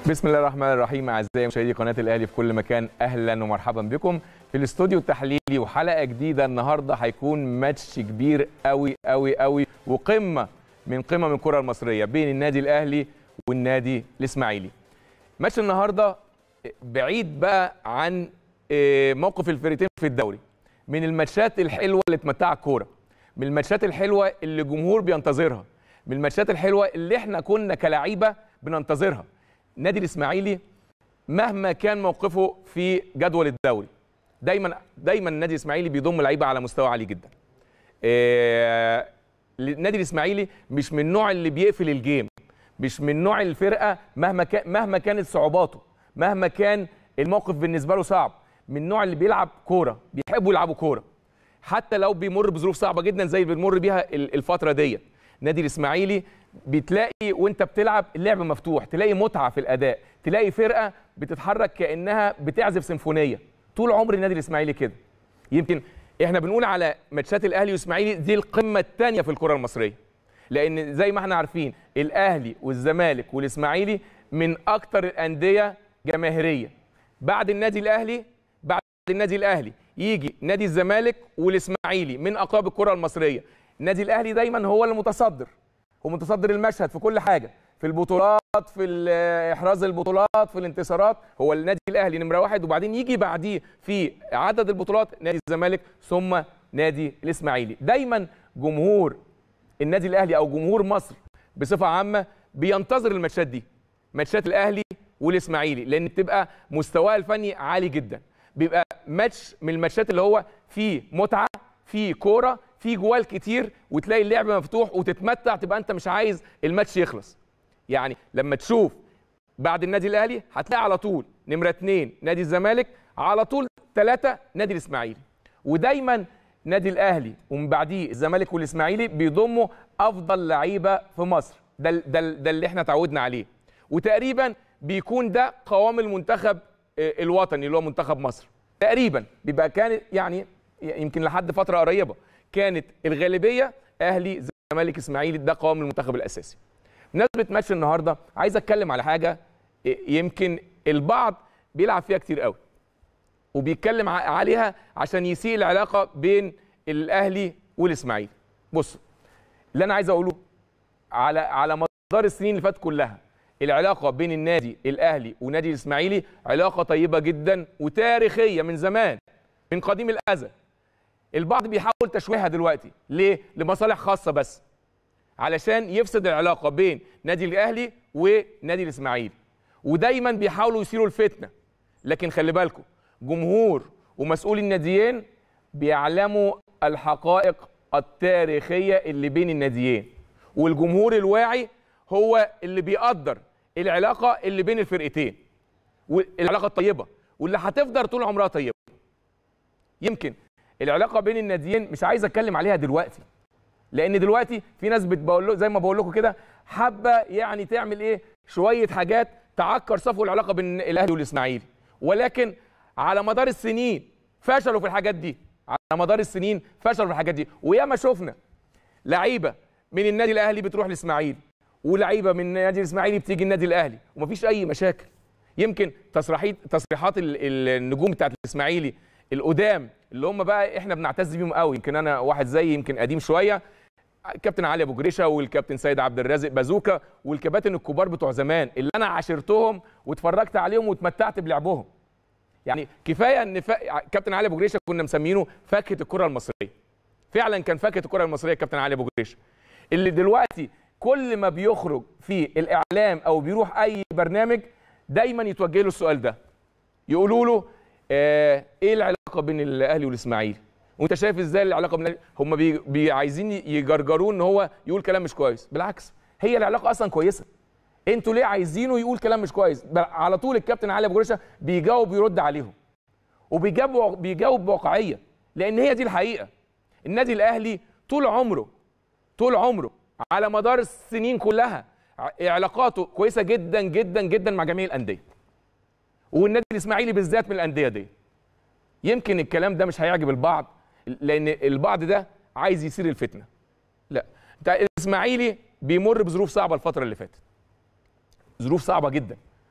بسم الله الرحمن الرحيم اعزائي مشاهدي قناه الاهلي في كل مكان اهلا ومرحبا بكم في الاستوديو التحليلي وحلقه جديده النهارده هيكون ماتش كبير قوي قوي قوي وقمه من قمم الكره المصريه بين النادي الاهلي والنادي الاسماعيلي ماتش النهارده بعيد بقى عن آه، موقف الفريقين في الدوري من الماتشات الحلوه اللي تمتع الكوره من الماتشات الحلوه اللي الجمهور بينتظرها من الماتشات الحلوه اللي احنا كنا كلعيبه بننتظرها النادي الاسماعيلي مهما كان موقفه في جدول الدوري دايما دايما النادي الاسماعيلي بيضم لعيبه على مستوى عالي جدا آه، النادي الاسماعيلي مش من النوع اللي بيقفل الجيم مش من نوع الفرقه مهما كان مهما كانت صعوباته مهما كان الموقف بالنسبه له صعب من النوع اللي بيلعب كوره بيحبوا يلعبوا كوره حتى لو بيمر بظروف صعبه جدا زي اللي بنمر بيها ال- الفتره ديت النادي الاسماعيلي بتلاقي وانت بتلعب اللعب مفتوح تلاقي متعه في الاداء تلاقي فرقه بتتحرك كانها بتعزف سيمفونيه طول عمر النادي الاسماعيلي كده يمكن احنا بنقول على ماتشات الاهلي والاسماعيلي دي القمه الثانيه في الكره المصريه لان زي ما احنا عارفين الاهلي والزمالك والاسماعيلي من اكتر الانديه جماهيريه بعد النادي الاهلي بعد النادي الاهلي يجي نادي الزمالك والاسماعيلي من اقطاب الكره المصريه النادي الاهلي دايما هو المتصدر هو متصدر المشهد في كل حاجه في البطولات في ال- احراز البطولات في الانتصارات هو النادي الاهلي نمره واحد وبعدين يجي بعديه في عدد البطولات نادي الزمالك ثم نادي الاسماعيلي دايما جمهور النادي الاهلي او جمهور مصر بصفه عامه بينتظر الماتشات دي ماتشات الاهلي والاسماعيلي لان بتبقى مستواها الفني عالي جدا بيبقى ماتش من الماتشات اللي هو فيه متعه فيه كوره فيه جوال كتير وتلاقي اللعب مفتوح وتتمتع تبقى انت مش عايز الماتش يخلص يعني لما تشوف بعد النادي الاهلي هتلاقي على طول نمره اثنين نادي الزمالك على طول ثلاثه نادي الاسماعيلي ودايما نادي الاهلي ومن بعديه الزمالك والاسماعيلي بيضموا افضل لعيبه في مصر ده ده ده اللي احنا اتعودنا عليه وتقريبا بيكون ده قوام المنتخب آه، الوطني اللي هو منتخب مصر تقريبا بيبقى كان يعني يمكن لحد فتره قريبه كانت الغالبيه اهلي زمالك اسماعيلي ده قوام المنتخب الاساسي بمناسبه ماتش النهارده عايز اتكلم على حاجه آه، يمكن البعض بيلعب فيها كتير قوي وبيتكلم ع- عليها عشان يسيء العلاقه بين الاهلي والاسماعيلي بص اللي انا عايز اقوله على على مدار السنين اللي فاتت كلها العلاقه بين النادي الاهلي ونادي الاسماعيلي علاقه طيبه جدا وتاريخيه من زمان من قديم الازل البعض بيحاول تشويهها دلوقتي ليه لمصالح خاصه بس علشان يفسد العلاقه بين نادي الاهلي ونادي الاسماعيلي ودايما بيحاولوا يثيروا الفتنه لكن خلي بالكم جمهور ومسؤولي الناديين بيعلموا الحقائق التاريخيه اللي بين الناديين والجمهور الواعي هو اللي بيقدر العلاقه اللي بين الفرقتين والعلاقه الطيبه واللي هتفضل طول عمرها طيبه يمكن العلاقه بين الناديين مش عايز اتكلم عليها دلوقتي لان دلوقتي في ناس بتقول له زي ما بقول لكم كده حابه يعني تعمل ايه شويه حاجات تعكر صفو العلاقه بين الاهلي والاسماعيلي ولكن على مدار السنين فشلوا في الحاجات دي على مدار السنين فشلوا في الحاجات دي وياما شفنا لعيبه من النادي الاهلي بتروح الاسماعيلي ولعيبه من النادي الاسماعيلي بتيجي النادي الاهلي ومفيش اي مشاكل يمكن تصريحات تصريحات ال- ال- النجوم بتاعت الاسماعيلي القدام اللي هم بقى احنا بنعتز بيهم قوي يمكن انا واحد زي يمكن قديم شويه كابتن علي ابو جريشه والكابتن سيد عبد الرازق بازوكا والكباتن الكبار بتوع زمان اللي انا عاشرتهم واتفرجت عليهم واتمتعت بلعبهم يعني كفايه ان فا... كابتن علي ابو جريشه كنا مسمينه فاكهه الكره المصريه فعلا كان فاكهه الكره المصريه كابتن علي ابو جريشه اللي دلوقتي كل ما بيخرج في الاعلام او بيروح اي برنامج دايما يتوجه له السؤال ده يقولوا له آه ايه العلاقه بين الاهلي والاسماعيلي وانت شايف ازاي العلاقه بين الأهلي؟ هم بي... بي عايزين يجرجروه ان هو يقول كلام مش كويس بالعكس هي العلاقه اصلا كويسه انتوا ليه عايزينه يقول كلام مش كويس بل- على طول الكابتن علي ابو جريشه بيجاوب ويرد عليهم وبيجاوب بيجاوب بواقعيه لان هي دي الحقيقه النادي الاهلي طول عمره طول عمره على مدار السنين كلها ع- علاقاته كويسه جدا جدا جدا مع جميع الانديه والنادي الاسماعيلي بالذات من الانديه دي يمكن الكلام ده مش هيعجب البعض لان البعض ده عايز يثير الفتنه لا انت الاسماعيلي بيمر بظروف صعبه الفتره اللي فاتت ظروف صعبه جدا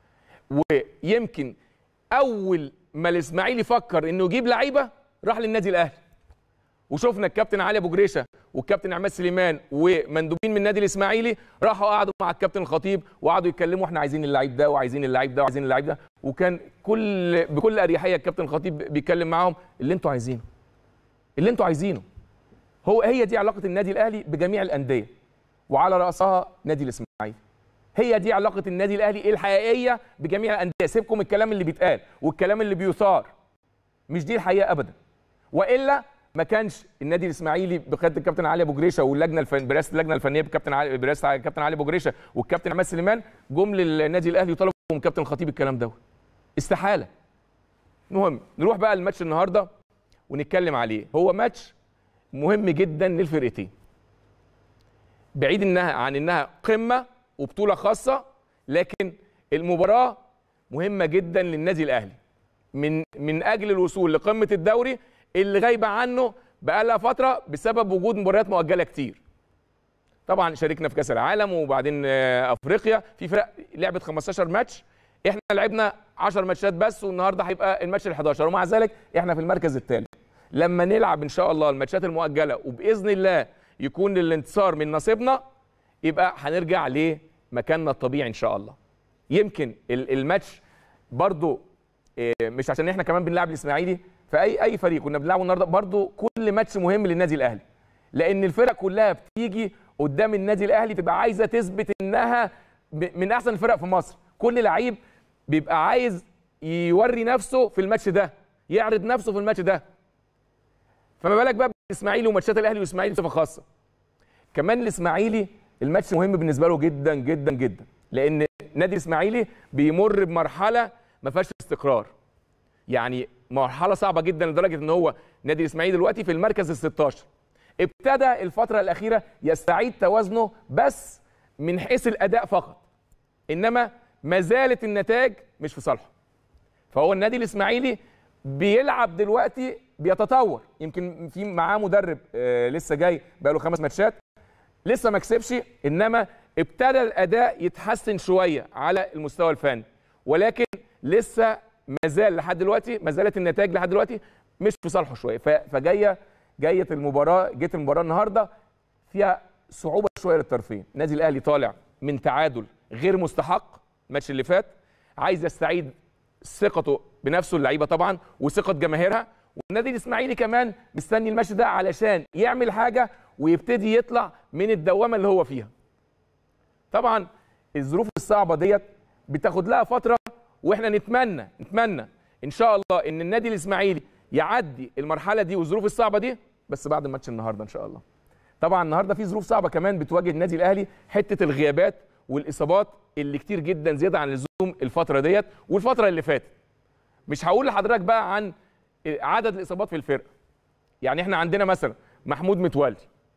ويمكن اول ما الاسماعيلي فكر انه يجيب لعيبه راح للنادي الاهلي وشفنا الكابتن علي ابو جريشه والكابتن عماد سليمان ومندوبين من النادي الاسماعيلي راحوا قعدوا مع الكابتن الخطيب وقعدوا يتكلموا احنا عايزين اللعيب ده وعايزين اللعيب ده وعايزين اللعيب ده وكان كل بكل اريحيه الكابتن الخطيب بيتكلم معاهم اللي انتوا عايزينه اللي انتوا عايزينه هو هي دي علاقه النادي الاهلي بجميع الانديه وعلى راسها نادي الاسماعيلي هي دي علاقه النادي الاهلي الحقيقيه بجميع الانديه سيبكم الكلام اللي بيتقال والكلام اللي بيثار مش دي الحقيقه ابدا والا ما كانش النادي الاسماعيلي بقياده الكابتن علي ابو جريشه واللجنه الفن برئاسه اللجنه الفنيه بالكابتن علي برئاسه الكابتن علي ابو جريشه والكابتن عماد سليمان جم للنادي الاهلي وطلبوا من كابتن الخطيب الكلام ده استحاله المهم نروح بقى الماتش النهارده ونتكلم عليه هو ماتش مهم جدا للفرقتين بعيد انها عن انها قمه وبطوله خاصه لكن المباراه مهمه جدا للنادي الاهلي من من اجل الوصول لقمه الدوري اللي غايبه عنه بقالها فتره بسبب وجود مباريات مؤجله كتير طبعا شاركنا في كاس العالم وبعدين افريقيا في فرق لعبت 15 ماتش احنا لعبنا 10 ماتشات بس والنهارده هيبقى الماتش ال11 ومع ذلك احنا في المركز الثالث لما نلعب ان شاء الله الماتشات المؤجله وباذن الله يكون الانتصار من نصيبنا يبقى هنرجع لمكاننا الطبيعي ان شاء الله يمكن الماتش برضو مش عشان احنا كمان بنلعب الاسماعيلي فاي اي فريق كنا بنلعبه النهارده برضو كل ماتش مهم للنادي الاهلي لان الفرق كلها بتيجي قدام النادي الاهلي تبقى عايزه تثبت انها من احسن الفرق في مصر كل لعيب بيبقى عايز يوري نفسه في الماتش ده يعرض نفسه في الماتش ده فما بالك بقى بالاسماعيلي وماتشات الاهلي والاسماعيلي بصفه خاصه كمان الاسماعيلي الماتش مهم بالنسبه له جدا جدا جدا لان نادي الاسماعيلي بيمر بمرحله ما فيهاش استقرار يعني مرحله صعبه جدا لدرجه ان هو نادي الاسماعيلي دلوقتي في المركز ال 16 ابتدى الفتره الاخيره يستعيد توازنه بس من حيث الاداء فقط انما ما زالت النتائج مش في صالحه فهو النادي الاسماعيلي بيلعب دلوقتي بيتطور يمكن في معاه مدرب آه لسه جاي بقى له خمس ماتشات لسه ما كسبش انما ابتدى الاداء يتحسن شويه على المستوى الفني ولكن لسه ما زال لحد دلوقتي ما زالت النتائج لحد دلوقتي مش في صالحه شويه فجايه جايه المباراه جت المباراه النهارده فيها صعوبه شويه للطرفين النادي الاهلي طالع من تعادل غير مستحق الماتش اللي فات عايز يستعيد ثقته بنفسه اللعيبه طبعا وثقه جماهيرها والنادي الاسماعيلي كمان مستني الماتش ده علشان يعمل حاجه ويبتدي يطلع من الدوامه اللي هو فيها طبعا الظروف الصعبه ديت بتاخد لها فتره واحنا نتمنى نتمنى ان شاء الله ان النادي الاسماعيلي يعدي المرحله دي والظروف الصعبه دي بس بعد ماتش النهارده ان شاء الله طبعا النهارده في ظروف صعبه كمان بتواجه النادي الاهلي حته الغيابات والاصابات اللي كتير جدا زياده عن اللزوم الفتره ديت والفتره اللي فاتت مش هقول لحضرتك بقى عن عدد الاصابات في الفرقه يعني احنا عندنا مثلا محمود متولي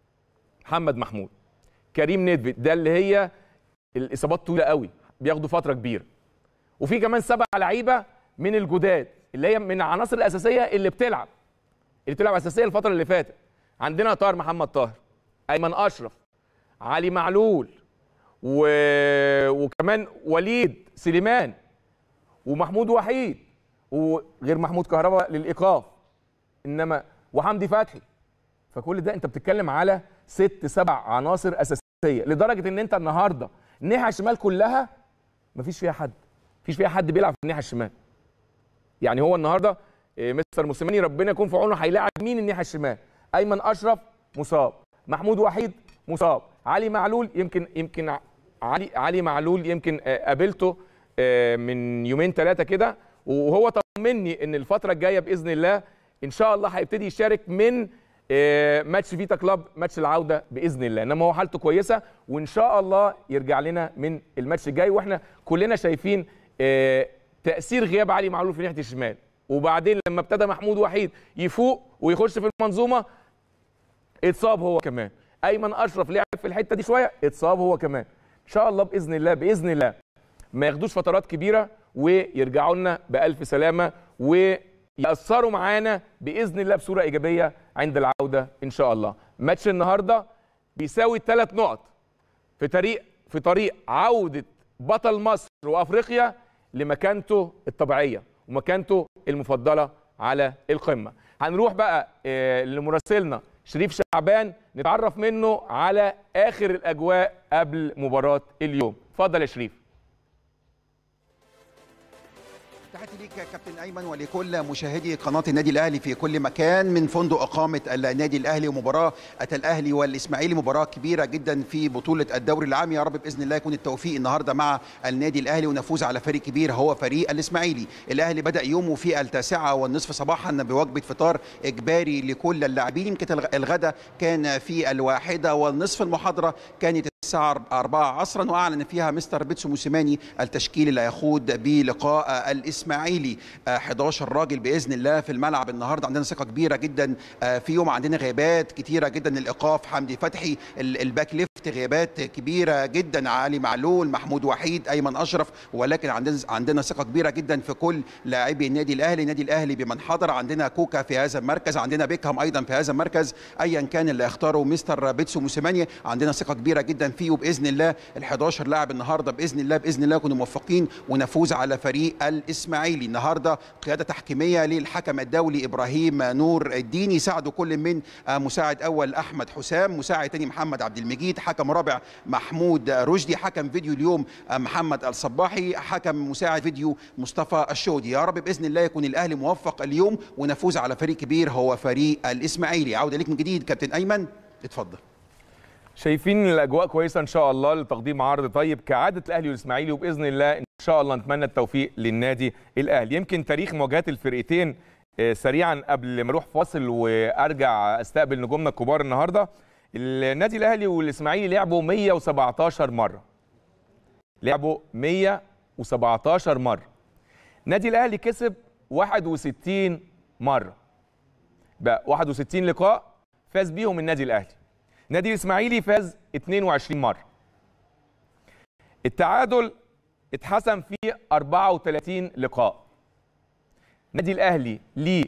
محمد محمود كريم ندفت ده اللي هي الاصابات طويله قوي بياخدوا فتره كبيره وفي كمان سبع لعيبه من الجداد اللي هي من العناصر الاساسيه اللي بتلعب اللي بتلعب اساسيه الفتره اللي فاتت عندنا طاهر محمد طاهر ايمن اشرف علي معلول و... وكمان وليد سليمان ومحمود وحيد وغير محمود كهربا للايقاف انما وحمدي فتحي فكل ده انت بتتكلم على ست سبع عناصر اساسيه لدرجه ان انت النهارده الناحيه الشمال كلها مفيش فيها حد مفيش فيها حد بيلعب في الناحيه الشمال يعني هو النهارده مستر موسيماني ربنا يكون في عونه هيلاعب مين الناحيه الشمال ايمن اشرف مصاب محمود وحيد مصاب علي معلول يمكن يمكن علي علي معلول يمكن قابلته من يومين ثلاثه كده وهو طمني ان الفتره الجايه باذن الله ان شاء الله هيبتدي يشارك من ماتش فيتا كلاب ماتش العوده باذن الله انما هو حالته كويسه وان شاء الله يرجع لنا من الماتش الجاي واحنا كلنا شايفين تاثير غياب علي معلول في ناحيه الشمال وبعدين لما ابتدى محمود وحيد يفوق ويخش في المنظومه اتصاب هو كمان ايمن اشرف لعب في الحته دي شويه اتصاب هو كمان ان شاء الله باذن الله باذن الله ما ياخدوش فترات كبيره ويرجعوا لنا بالف سلامه ويأثروا معانا باذن الله بصوره ايجابيه عند العوده ان شاء الله ماتش النهارده بيساوي ثلاث نقط في طريق في طريق عوده بطل مصر وافريقيا لمكانته الطبيعيه ومكانته المفضله على القمه هنروح بقى آه، لمراسلنا شريف شعبان نتعرف منه على اخر الاجواء قبل مباراه اليوم اتفضل يا شريف تحياتي ليك يا كابتن ايمن ولكل مشاهدي قناه النادي الاهلي في كل مكان من فندق اقامه النادي الاهلي ومباراه اتى الاهلي والاسماعيلي مباراه كبيره جدا في بطوله الدوري العام يا رب باذن الله يكون التوفيق النهارده مع النادي الاهلي ونفوز على فريق كبير هو فريق الاسماعيلي الاهلي بدا يومه في التاسعه والنصف صباحا بوجبه فطار اجباري لكل اللاعبين يمكن الغداء كان في الواحده والنصف المحاضره كانت الساعة 4 عصرا وأعلن فيها مستر بيتسو موسيماني التشكيل اللي هيخوض بلقاء الإسماعيلي 11 راجل بإذن الله في الملعب النهاردة عندنا ثقة كبيرة جدا في يوم عندنا غيابات كتيرة جدا الإيقاف حمدي فتحي الباك ليفت غيابات كبيرة جدا علي معلول محمود وحيد أيمن أشرف ولكن عندنا عندنا ثقة كبيرة جدا في كل لاعبي النادي الأهلي النادي الأهلي بمن حضر عندنا كوكا في هذا المركز عندنا بيكهام أيضا في هذا المركز أيا كان اللي اختاره مستر بيتسو موسيماني عندنا ثقة كبيرة جدا فيه وباذن الله ال 11 لاعب النهارده باذن الله باذن الله يكونوا موفقين ونفوز على فريق الاسماعيلي النهارده قياده تحكيميه للحكم الدولي ابراهيم نور الدين يساعده كل من مساعد اول احمد حسام مساعد ثاني محمد عبد المجيد حكم رابع محمود رشدي حكم فيديو اليوم محمد الصباحي حكم مساعد فيديو مصطفى الشودي يا رب باذن الله يكون الاهلي موفق اليوم ونفوز على فريق كبير هو فريق الاسماعيلي عوده ليك من جديد كابتن ايمن اتفضل شايفين الاجواء كويسه ان شاء الله لتقديم عرض طيب كعاده الاهلي والاسماعيلي وباذن الله ان شاء الله نتمنى التوفيق للنادي الاهلي يمكن تاريخ مواجهات الفرقتين سريعا قبل ما اروح فاصل وارجع استقبل نجومنا الكبار النهارده النادي الاهلي والاسماعيلي لعبوا 117 مره لعبوا 117 مره النادي الاهلي كسب 61 مره بقى 61 لقاء فاز بيهم النادي الاهلي نادي الاسماعيلي فاز 22 مره التعادل اتحسم في 34 لقاء نادي الاهلي ليه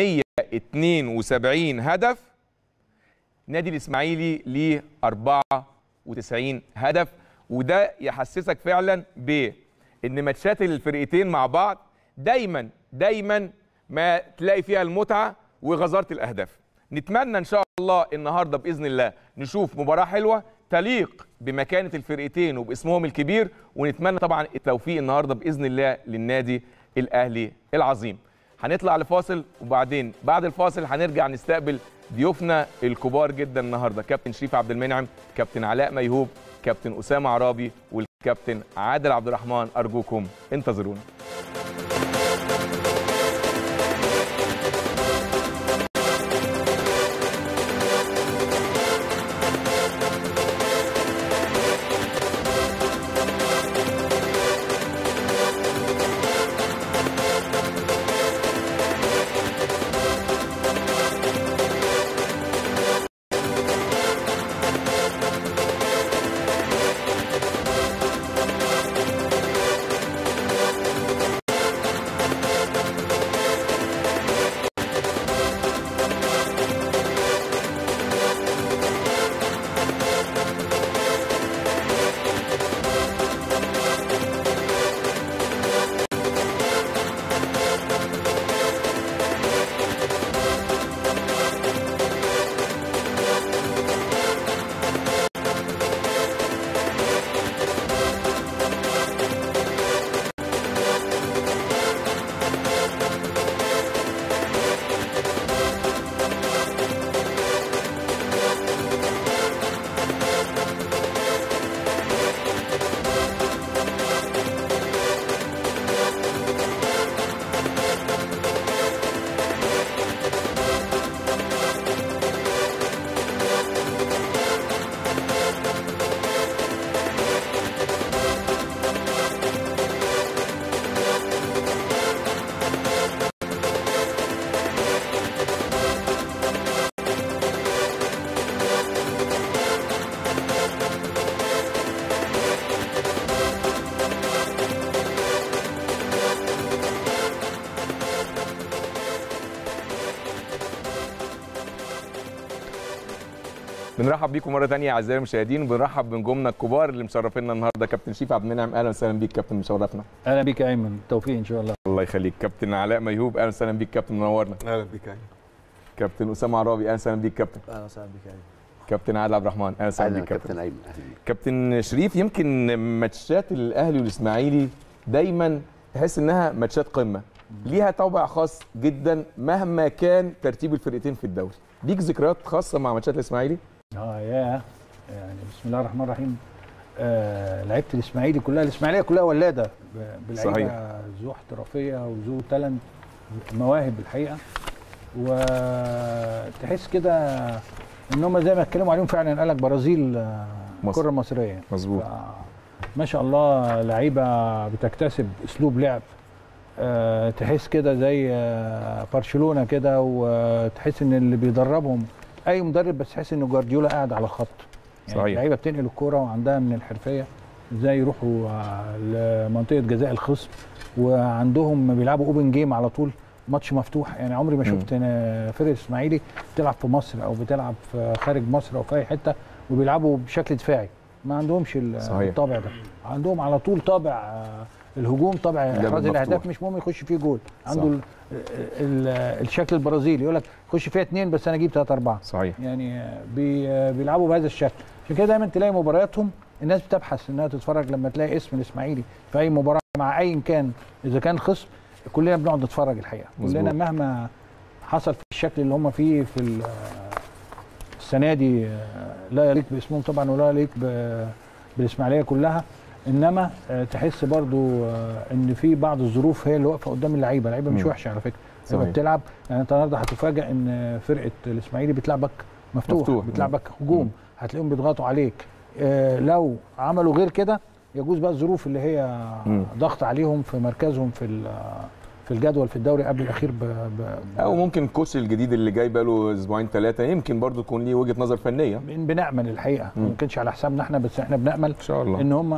172 هدف نادي الاسماعيلي ليه 94 هدف وده يحسسك فعلا بان ماتشات الفرقتين مع بعض دايما دايما ما تلاقي فيها المتعه وغزاره الاهداف نتمنى ان شاء الله النهارده باذن الله نشوف مباراه حلوه تليق بمكانه الفرقتين وباسمهم الكبير ونتمنى طبعا التوفيق النهارده باذن الله للنادي الاهلي العظيم هنطلع لفاصل وبعدين بعد الفاصل هنرجع نستقبل ضيوفنا الكبار جدا النهارده كابتن شريف عبد المنعم كابتن علاء ميهوب كابتن اسامه عرابي والكابتن عادل عبد الرحمن ارجوكم انتظرونا بنرحب بيكم مره ثانيه اعزائي المشاهدين وبنرحب بنجومنا الكبار اللي مشرفينا النهارده كابتن شريف عبد المنعم اهلا وسهلا بيك كابتن مشرفنا اهلا بيك يا ايمن بالتوفيق ان شاء الله الله يخليك كابتن علاء ميهوب اهلا وسهلا بيك كابتن منورنا اهلا بك يعني كابتن اسامه عرابي اهلا وسهلا بيك كابتن اهلا وسهلا بك يعني كابتن عادل عبد الرحمن اهلا وسهلا اهلا بيك كابتن كابتن ايمن اهلا بيك كابتن شريف يمكن ماتشات الاهلي والاسماعيلي دايما تحس انها ماتشات قمه ليها طابع خاص جدا مهما كان ترتيب الفرقتين في الدوري ليك ذكريات خاصه مع ماتشات الاسماعيلي اه يا يعني بسم الله الرحمن الرحيم آه لعيبه الاسماعيلي كلها الاسماعيليه كلها ولاده ب- صحيح. بلعيبه ذو احترافيه وذو تالنت مواهب الحقيقه وتحس كده ان هم زي ما اتكلموا عليهم فعلا قال لك برازيل آه، مصر. الكره المصريه مظبوط ف- ما شاء الله لعيبه بتكتسب اسلوب لعب آه، تحس كده زي آه، برشلونه كده وتحس ان اللي بيدربهم اي مدرب بس تحس ان جوارديولا قاعد على الخط يعني صحيح. اللعيبه بتنقل الكوره وعندها من الحرفيه ازاي يروحوا آه، لمنطقه جزاء الخصم وعندهم بيلعبوا اوبن جيم على طول ماتش مفتوح يعني عمري ما مم. شفت إن فرقه اسماعيلي بتلعب في مصر او بتلعب في خارج مصر او في اي حته وبيلعبوا بشكل دفاعي ما عندهمش ال- صحيح. الطابع ده عندهم على طول طابع آه، الهجوم طابع اللعب احراز المفتوح. الاهداف مش مهم يخش فيه جول عنده صح. ال ال الشكل البرازيلي يقول لك خش فيها اثنين بس انا اجيب ثلاثه اربعه صحيح يعني آه، بي آه، بيلعبوا بهذا الشكل عشان كده دايما تلاقي مبارياتهم الناس بتبحث انها تتفرج لما تلاقي اسم الاسماعيلي في اي مباراه مع اي كان اذا كان خصم كلنا بنقعد نتفرج الحقيقه مظبوط. كلنا مهما حصل في الشكل اللي هم فيه في ال- السنه دي آه، لا يليق باسمهم طبعا ولا يليق ب- بالاسماعيليه كلها انما آه، تحس برضو آه، ان في بعض الظروف هي اللي واقفه قدام اللعيبه اللعيبه مش مم. وحشه على فكره لما صحيح. بتلعب يعني انت النهارده هتفاجئ ان فرقه الاسماعيلي بتلعبك مفتوح, مفتوح. مفتوح. بتلعبك هجوم مم. هتلاقيهم بيضغطوا عليك آه، لو عملوا غير كده يجوز بقى الظروف اللي هي مم. ضغط عليهم في مركزهم في ال- في الجدول في الدوري قبل الاخير ب... ب... او ممكن الكوتش الجديد اللي جاي بقاله اسبوعين ثلاثه يمكن برضو تكون ليه وجهه نظر فنيه بن- بنامل الحقيقه مم. ما كانش على حسابنا احنا بس احنا بنامل ان شاء الله ان هم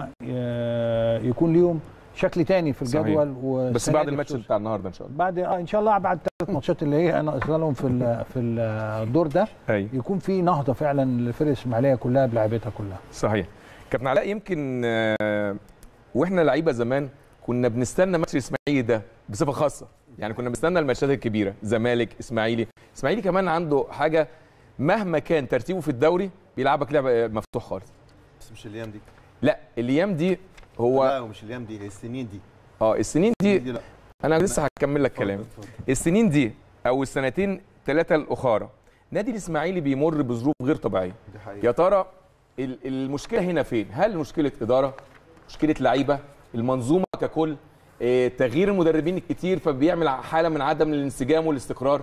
يكون ليهم شكل تاني في صحيح. الجدول بس والسنة بعد دي الماتش خصوصاً. بتاع النهارده ان شاء الله بعد آه ان شاء الله بعد ثلاث ماتشات اللي هي ناقصه لهم في ال- في الدور ده ايوه يكون في نهضه فعلا لفرق الاسماعيليه كلها بلاعيبتها كلها صحيح كابتن علاء يمكن آه، واحنا لعيبه زمان كنا بنستنى ماتش الاسماعيلي ده بصفه خاصه يعني كنا بنستنى الماتشات الكبيره زمالك اسماعيلي اسماعيلي كمان عنده حاجه مهما كان ترتيبه في الدوري بيلعبك لعبه مفتوح خالص بس مش الايام دي لا الايام دي هو لا مش الايام دي هي السنين دي اه السنين دي لا انا لسه هكمل لك كلامي اتفضل، اتفضل. السنين دي او السنتين ثلاثه الاخرى نادي الاسماعيلي بيمر بظروف غير طبيعيه دي حقيقة يا ترى ال- المشكله هنا فين؟ هل مشكله اداره؟ مشكله لعيبه؟ المنظومه ككل؟ إيه، تغيير المدربين الكتير فبيعمل حاله من عدم الانسجام والاستقرار؟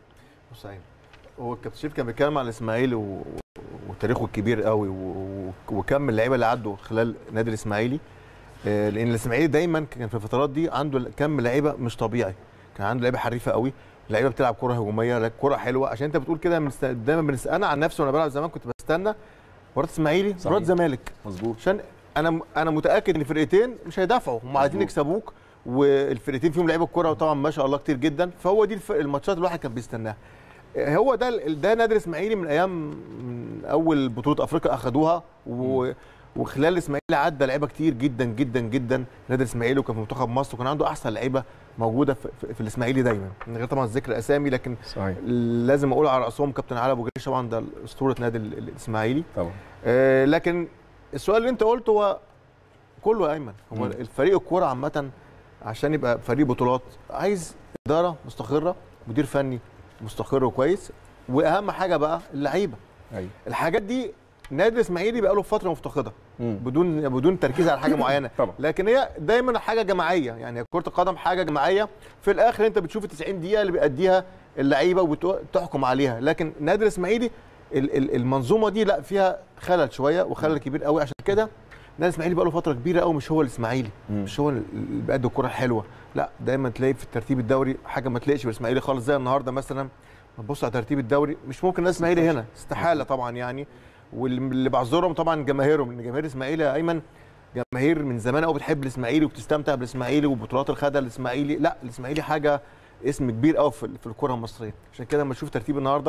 بص يا عيني، هو الكابتن شريف كان بيتكلم عن الاسماعيلي و... وتاريخه الكبير قوي و... و... وكم اللعيبه اللي عدوا خلال نادي الاسماعيلي آه، لان الاسماعيلي دايما كان في الفترات دي عنده كم لعيبه مش طبيعي كان عنده لعيبه حريفه قوي لعيبه بتلعب كره هجوميه لا، كره حلوه عشان انت بتقول كده بنست- دايما بنست... انا عن نفسي وانا بلعب زمان كنت بستنى مباراه اسماعيلي صحيح. مباراه زمالك مظبوط عشان انا انا متاكد ان الفرقتين مش هيدافعوا هم عايزين مظبوط. يكسبوك والفرقتين فيهم لعيبه كوره وطبعا ما شاء الله كتير جدا فهو دي الف- الماتشات اللي الواحد كان بيستناها هو ده ال- ده نادي الاسماعيلي من ايام من اول بطوله افريقيا اخذوها و وخلال الاسماعيلي عدى لعيبه كتير جدا جدا جدا نادي الاسماعيلي وكان في منتخب مصر وكان عنده احسن لعيبه موجوده في, في, في الاسماعيلي دايما من غير طبعا ذكر اسامي لكن صحيح لازم اقول على راسهم كابتن علي ابو جريش طبعا ده اسطوره نادي ال- الاسماعيلي طبعا آه، لكن السؤال اللي انت قلته هو كله يا ايمن هو مم. الفريق الكوره عامه عشان يبقى فريق بطولات عايز اداره مستقره مدير فني مستقر وكويس واهم حاجه بقى اللعيبه ايوه الحاجات دي نادي الاسماعيلي بقى له فتره مفتقدها مم. بدون بدون تركيز على حاجه معينه طبعا لكن هي دايما حاجه جماعيه يعني كره القدم حاجه جماعيه في الاخر انت بتشوف ال 90 دقيقه اللي بيأديها اللعيبه وتحكم عليها لكن نادي الاسماعيلي ال- ال- المنظومه دي لا فيها خلل شويه وخلل كبير قوي عشان كده نادي الاسماعيلي بقى له فتره كبيره قوي مش هو الاسماعيلي مم. مش هو اللي بيأدي الكره الحلوه لا دايما تلاقي في الترتيب الدوري حاجه ما تلاقيش في الاسماعيلي خالص زي النهارده مثلا ما تبص على ترتيب الدوري مش ممكن الناس الاسماعيلي هنا استحاله طبعا يعني واللي بعذرهم طبعا جماهيرهم لان جماهير الاسماعيلي يا ايمن جماهير من زمان قوي بتحب الاسماعيلي وبتستمتع بالاسماعيلي وبطولات الخدع الاسماعيلي لا الاسماعيلي حاجه اسم كبير قوي في, في الكره المصريه عشان كده لما تشوف ترتيب النهارده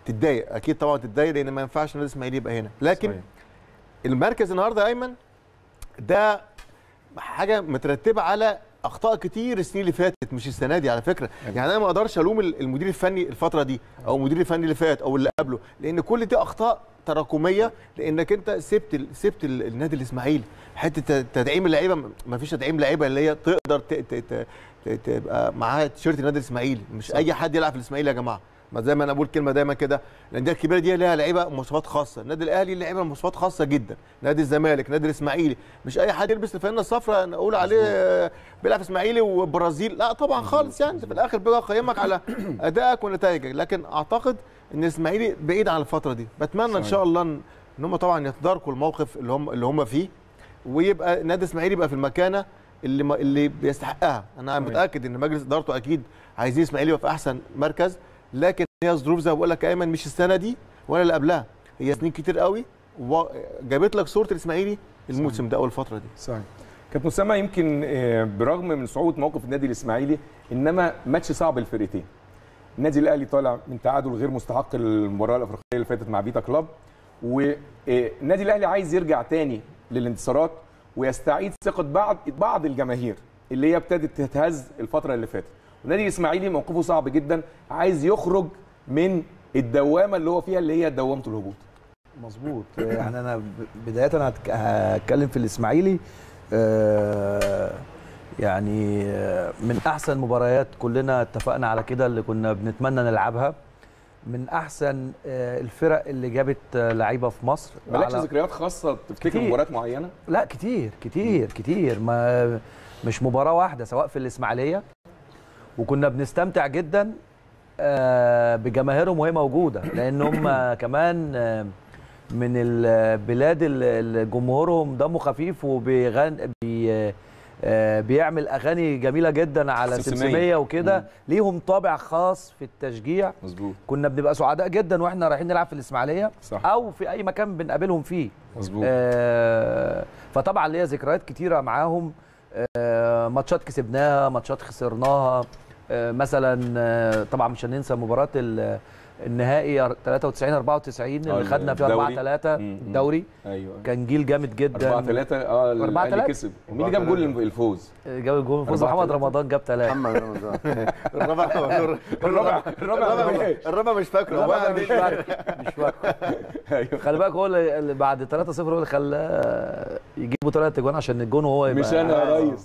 تتضايق اكيد طبعا تتضايق لان ما ينفعش النادي الاسماعيلي يبقى هنا لكن صحيح. المركز النهارده يا ايمن ده حاجه مترتبه على اخطاء كتير السنين اللي فاتت مش السنه دي على فكره يعني انا ما اقدرش الوم المدير الفني الفتره دي او المدير الفني اللي فات او اللي قبله لان كل دي اخطاء تراكميه لانك انت سبت ال- سبت ال- النادي الاسماعيلي حته تدعيم اللعيبه ما فيش تدعيم لعيبه اللي هي تقدر ت- ت- ت- ت- تبقى معاها تيشيرت النادي الاسماعيلي مش صح. اي حد يلعب في الاسماعيلي يا جماعه ما زي ما انا بقول كلمه دايما كده الانديه الكبيره دي لها لعيبه مواصفات خاصه النادي الاهلي لعيبه مواصفات خاصه جدا نادي الزمالك نادي الاسماعيلي مش اي حد يلبس الفانله الصفراء نقول عليه آه، بيلعب في اسماعيلي وبرازيل لا طبعا خالص يعني انت في الاخر بيبقى قيمك على ادائك ونتائجك لكن اعتقد ان الاسماعيلي بعيد عن الفتره دي بتمنى ان صحيح. شاء الله ان إن هم طبعا يتداركوا الموقف اللي هم اللي هم فيه ويبقى النادي الاسماعيلي يبقى في المكانه اللي ما اللي بيستحقها انا صحيح. متاكد ان مجلس ادارته اكيد عايزين الاسماعيلي يبقى في احسن مركز لكن هي ظروف زي ما بقول لك يا ايمن مش السنه دي ولا اللي قبلها هي سنين كتير قوي وجابت لك صوره الاسماعيلي الموسم ده او الفتره دي صحيح كابتن اسامه يمكن آه، برغم من صعوبه موقف النادي الاسماعيلي انما ماتش صعب الفرقتين النادي الاهلي طالع من تعادل غير مستحق المباراه الافريقيه اللي فاتت مع بيتا كلاب والنادي الاهلي عايز يرجع تاني للانتصارات ويستعيد ثقه بعض بعض الجماهير اللي هي ابتدت تتهز الفتره اللي فاتت والنادي الاسماعيلي موقفه صعب جدا عايز يخرج من الدوامه اللي هو فيها اللي هي دوامه الهبوط مظبوط يعني انا ب- بدايه هتك- هتكلم في الاسماعيلي آه، يعني آه، من احسن مباريات كلنا اتفقنا على كده اللي كنا بنتمنى نلعبها من احسن آه، الفرق اللي جابت آه، لعيبه في مصر مالكش على- ذكريات خاصه تفتكر كتير. مباريات معينه لا كتير كتير كتير ما مش مباراة واحدة سواء في الإسماعيلية وكنا بنستمتع جدا آه، بجماهيرهم وهي موجودة لأن هم كمان آه، من البلاد اللي اللي جمهورهم دمه خفيف وبيغن بي آه، بيعمل أغاني جميلة جدا على سمسمية. سمسمية وكده مم. ليهم طابع خاص في التشجيع مظبوط كنا بنبقى سعداء جدا واحنا رايحين نلعب في الإسماعيلية صح أو في أي مكان بنقابلهم فيه مظبوط آه، فطبعا ليا ذكريات كتيره معاهم آه، ماتشات كسبناها ماتشات خسرناها آه، مثلا آه، طبعا مش هننسى مباراه ال- النهائي 93 94 اللي آه، خدنا فيها الدوري. 4 3 مم. الدوري ايوه كان جيل جامد جدا 4 3 اه أربعة الاهلي تلاتة؟ كسب ومين اللي جاب جول الفوز؟ جاب الجول فوز أربعة محمد تلاتة. رمضان جاب ثلاثه محمد رمضان الرابع الرابع الرابع الرابع الرابع مش فاكره لا، هو لا، مش فاكر مش فاكر ايوه خلي بالك هو اللي اللي بعد 3 0 هو اللي خلاه يجيبوا ثلاث اجوان عشان الجون وهو يبقى مش انا يا ريس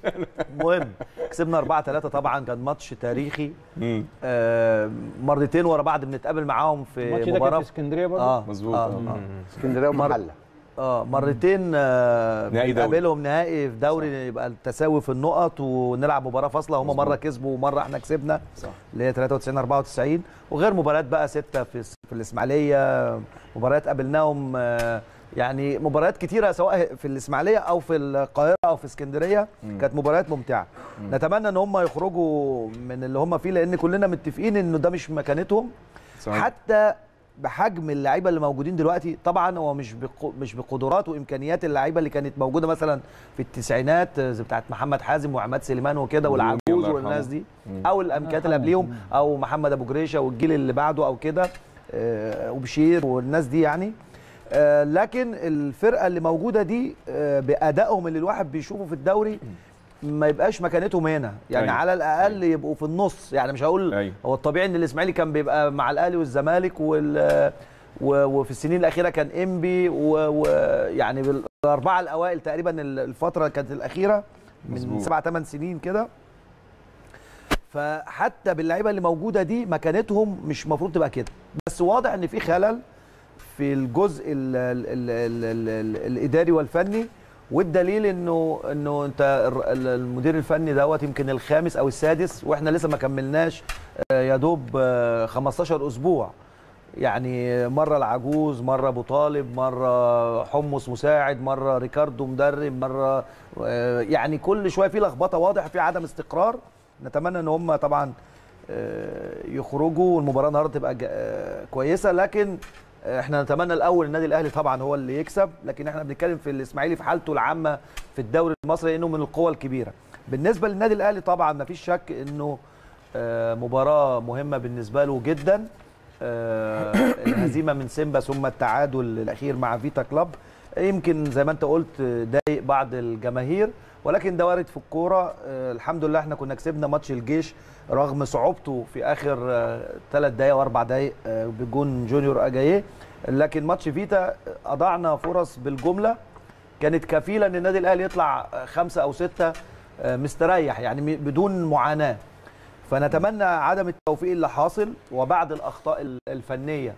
المهم كسبنا 4 3 طبعا كان ماتش تاريخي مم. آه، مرتين ورا بعض بنتقابل معاهم في الماتش ده كان مباراه في اسكندريه برضه اه مظبوط اه, آه. آه. اسكندريه ومحله اه مرتين آه نهائي دوري. بنقابلهم نهائي في دوري يبقى التساوي في النقط ونلعب مباراه فاصله هم مره كسبوا ومره احنا كسبنا صح اللي هي 93 94 وغير مباريات بقى سته في في الاسماعيليه مباريات قابلناهم آه، يعني مباريات كتيره سواء في الاسماعيليه او في القاهره او في اسكندريه مم. كانت مباريات ممتعه نتمنى ان هم يخرجوا من اللي هم فيه لان كلنا متفقين انه ده مش مكانتهم صحيح حتى بحجم اللعيبه اللي موجودين دلوقتي طبعا هو مش بق... مش بقدرات وامكانيات اللعيبه اللي كانت موجوده مثلا في التسعينات زي بتاعت محمد حازم وعماد سليمان وكده والعجوز والعجوز الله يرحمه. والناس دي مم. او الامكانيات اللي قبليهم او محمد ابو جريشه والجيل اللي بعده او كده آه، وبشير والناس دي يعني آه، لكن الفرقه اللي موجوده دي آه، بادائهم اللي الواحد بيشوفه في الدوري ما يبقاش مكانتهم هنا يعني أيوة. على الاقل يبقوا في النص يعني مش هقول أيوة. هو الطبيعي ان الاسماعيلي كان بيبقى مع الاهلي والزمالك وال و- وفي السنين الاخيره كان انبي ويعني بالاربعه الاوائل تقريبا الفتره كانت الاخيره من مظبوط. سبع ثمان سنين كده فحتى باللعيبه اللي موجوده دي مكانتهم مش المفروض تبقى كده بس واضح ان في خلل في الجزء ال ال ال ال ال ال الاداري والفني والدليل انه انه انت الر- ال- المدير الفني دوت يمكن الخامس او السادس واحنا لسه ما كملناش آه، يا دوب آه، 15 اسبوع يعني مره العجوز مره ابو طالب مره حمص مساعد مره ريكاردو مدرب مره آه، يعني كل شويه في لخبطه واضح في عدم استقرار نتمنى ان هم طبعا آه، يخرجوا والمباراه النهارده تبقى جا- آه، كويسه لكن آه، احنا نتمنى الاول النادي الاهلي طبعا هو اللي يكسب لكن احنا بنتكلم في الاسماعيلي في حالته العامه في الدوري المصري لانه من القوى الكبيره بالنسبه للنادي الاهلي طبعا ما فيش شك انه آه، مباراه مهمه بالنسبه له جدا آه، الهزيمه من سيمبا ثم التعادل الاخير مع فيتا كلاب يمكن زي ما انت قلت آه، ضايق بعض الجماهير ولكن ده وارد في الكوره آه، الحمد لله احنا كنا كسبنا ماتش الجيش رغم صعوبته في اخر ثلاث دقائق واربع دقائق آه، بجون جونيور اجاييه لكن ماتش فيتا اضعنا فرص بالجمله كانت كفيله ان النادي الاهلي يطلع خمسه او سته آه، مستريح يعني م- بدون معاناه فنتمنى عدم التوفيق اللي حاصل وبعد الاخطاء ال- الفنيه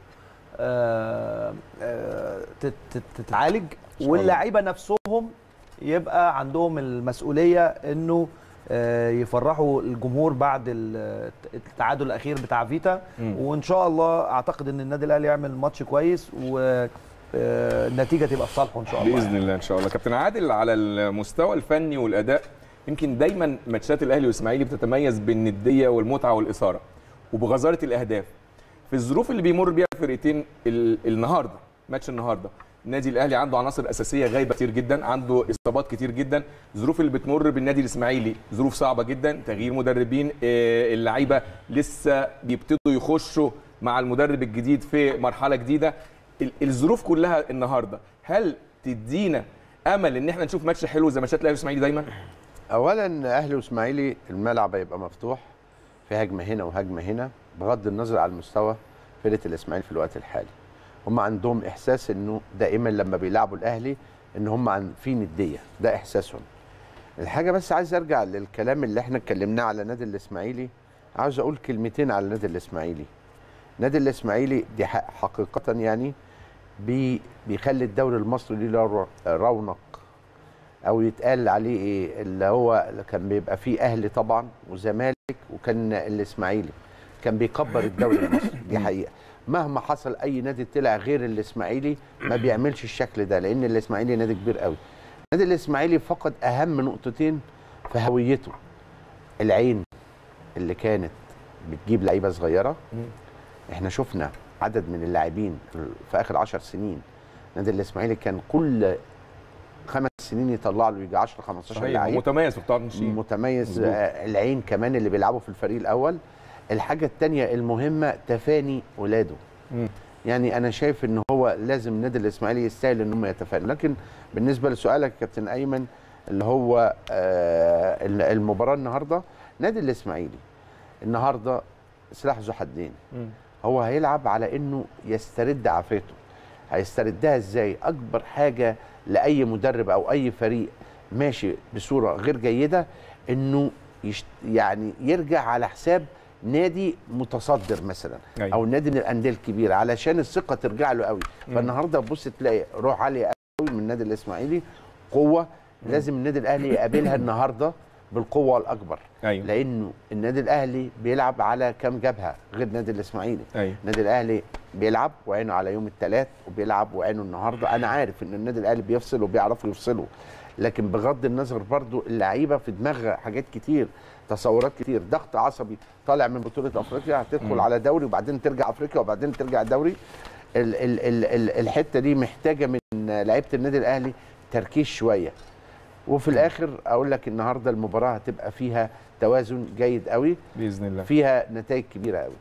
آه، آه، تت- تت- تتعالج الله. واللعيبه نفسهم يبقى عندهم المسؤوليه انه آه، يفرحوا الجمهور بعد ال- التعادل الاخير بتاع فيتا مم. وان شاء الله اعتقد ان النادي الاهلي يعمل ماتش كويس والنتيجه تبقى في صالحه ان شاء الله باذن الله ان شاء الله كابتن عادل على المستوى الفني والاداء يمكن دايما ماتشات الاهلي والاسماعيلي بتتميز بالنديه والمتعه والاثاره وبغزاره الاهداف في الظروف اللي بيمر بيها الفرقتين ال- النهارده ماتش النهارده النادي الاهلي عنده عناصر اساسيه غايبه كتير جدا عنده اصابات كتير جدا الظروف اللي بتمر بالنادي الاسماعيلي ظروف صعبه جدا تغيير مدربين آه، اللعيبه لسه بيبتدوا يخشوا مع المدرب الجديد في مرحله جديده ال- الظروف كلها النهارده هل تدينا امل ان احنا نشوف ماتش حلو زي ماتشات الاهلي والاسماعيلي دايما اولا اهلي واسماعيلي الملعب هيبقى مفتوح في هجمه هنا وهجمه هنا بغض النظر على المستوى فرقه الاسماعيلي في الوقت الحالي هم عندهم احساس انه دائما لما بيلعبوا الاهلي ان هم عن في نديه ده احساسهم الحاجه بس عايز ارجع للكلام اللي احنا اتكلمناه على نادي الاسماعيلي عاوز اقول كلمتين على نادي الاسماعيلي نادي الاسماعيلي دي حق- حقيقه يعني بي بيخلي الدوري المصري ليه له رونق او يتقال عليه ايه اللي هو كان بيبقى فيه اهلي طبعا وزمالك وكان الاسماعيلي كان بيكبر الدوري المصري دي حقيقه مهما حصل اي نادي طلع غير الاسماعيلي ما بيعملش الشكل ده لان الاسماعيلي نادي كبير قوي النادي الاسماعيلي فقد اهم نقطتين في هويته العين اللي كانت بتجيب لعيبه صغيره احنا شفنا عدد من اللاعبين في اخر عشر سنين النادي الاسماعيلي كان كل خمس سنين يطلع له يجي 10 15 صحيح لعيب متميز في قطاع الناشئين متميز مظبوط. آه، العين كمان اللي بيلعبوا في الفريق الاول الحاجه الثانيه المهمه تفاني ولاده مم. يعني انا شايف ان هو لازم النادي الاسماعيلي يستاهل ان هم يتفانوا لكن بالنسبه لسؤالك يا كابتن ايمن اللي هو آه، المباراه النهارده نادي الاسماعيلي النهارده سلاح ذو حدين مم. هو هيلعب على انه يسترد عافيته هيستردها ازاي اكبر حاجه لاي مدرب او اي فريق ماشي بصوره غير جيده انه يشت يعني يرجع على حساب نادي متصدر مثلا أيوة. او نادي من الانديه الكبيره علشان الثقه ترجع له قوي فالنهارده تبص تلاقي روح عاليه قوي من النادي الاسماعيلي قوه لازم النادي الاهلي يقابلها النهارده بالقوه الاكبر ايوه لانه النادي الاهلي بيلعب على كام جبهه غير النادي الاسماعيلي ايوه النادي الاهلي بيلعب وعينه على يوم الثلاث وبيلعب وعينه النهارده انا عارف ان النادي الاهلي بيفصل وبيعرفوا يفصلوا لكن بغض النظر برضو اللعيبه في دماغها حاجات كتير تصورات كتير ضغط عصبي طالع من بطوله افريقيا هتدخل مم. على دوري وبعدين ترجع افريقيا وبعدين ترجع دوري ال ال ال ال الحته دي محتاجه من لعيبه النادي الاهلي تركيز شويه وفي الاخر اقول لك النهارده المباراه هتبقى فيها توازن جيد قوي باذن الله فيها نتائج كبيره قوي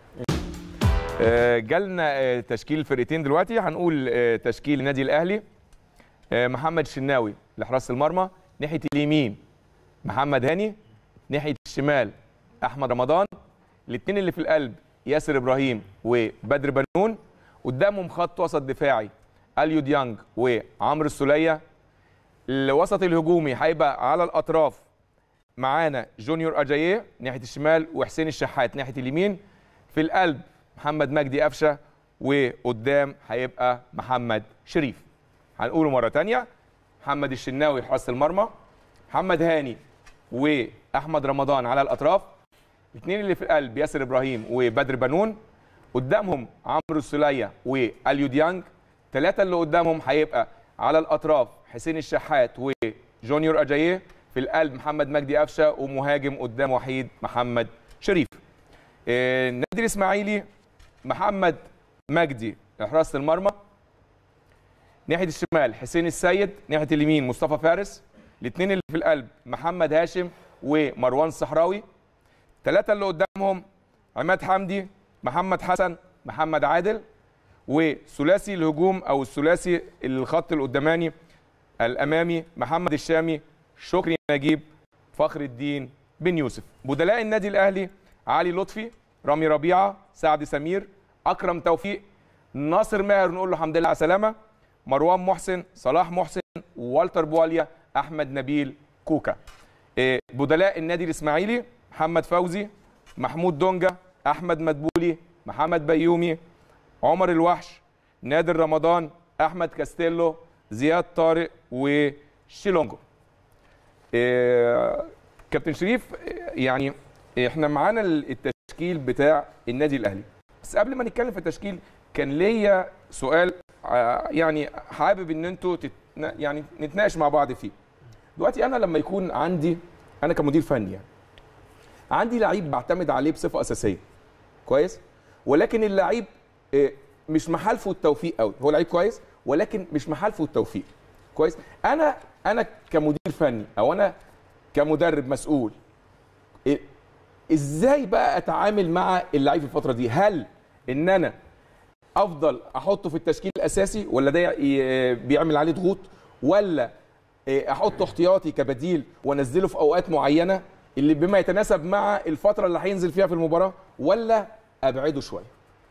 آه، جالنا آه، تشكيل الفرقتين دلوقتي هنقول آه، تشكيل النادي الاهلي آه، محمد شناوي لحراس المرمى ناحيه اليمين محمد هاني ناحيه الشمال احمد رمضان الاثنين اللي في القلب ياسر ابراهيم وبدر بنون قدامهم خط وسط دفاعي اليو ديانج وعمرو السوليه الوسط الهجومي هيبقى على الاطراف معانا جونيور اجاييه ناحيه الشمال وحسين الشحات ناحيه اليمين في القلب محمد مجدي قفشه وقدام هيبقى محمد شريف هنقوله مره تانية محمد الشناوي حراس المرمى محمد هاني واحمد رمضان على الاطراف الاثنين اللي في القلب ياسر ابراهيم وبدر بنون قدامهم عمرو السوليه واليو ديانج ثلاثه اللي قدامهم هيبقى على الاطراف حسين الشحات وجونيور اجاييه في القلب محمد مجدي قفشه ومهاجم قدام وحيد محمد شريف آه، النادي الاسماعيلي محمد مجدي حراسه المرمى ناحيه الشمال حسين السيد ناحيه اليمين مصطفى فارس الاثنين اللي في القلب محمد هاشم ومروان الصحراوي ثلاثه اللي قدامهم عماد حمدي محمد حسن محمد عادل وثلاثي الهجوم او الثلاثي الخط القداماني الامامي محمد الشامي شكري نجيب فخر الدين بن يوسف بدلاء النادي الاهلي علي لطفي رامي ربيعه سعد سمير اكرم توفيق ناصر ماهر نقول له الحمد لله على سلامه مروان محسن صلاح محسن والتر بواليا احمد نبيل كوكا إيه، بدلاء النادي الاسماعيلي محمد فوزي محمود دونجا احمد مدبولي محمد بيومي عمر الوحش نادر رمضان احمد كاستيلو زياد طارق وشيلونجو إيه، كابتن شريف إيه، يعني احنا معانا التشكيل بتاع النادي الاهلي بس قبل ما نتكلم في التشكيل كان ليا سؤال آه، يعني حابب ان انتوا تتنا يعني نتناقش مع بعض فيه دلوقتي انا لما يكون عندي انا كمدير فني يعني عندي لعيب بعتمد عليه بصفه اساسيه كويس ولكن اللعيب آه، مش محالفه التوفيق قوي هو لعيب كويس ولكن مش محالفه التوفيق كويس انا انا كمدير فني او انا كمدرب مسؤول إيه- ازاي بقى اتعامل مع اللعيب في الفتره دي هل ان انا افضل احطه في التشكيل الاساسي ولا ده ي- بيعمل عليه ضغوط ولا إيه، احطه احتياطي كبديل وانزله في اوقات معينه اللي بما يتناسب مع الفتره اللي هينزل فيها في المباراه ولا ابعده شويه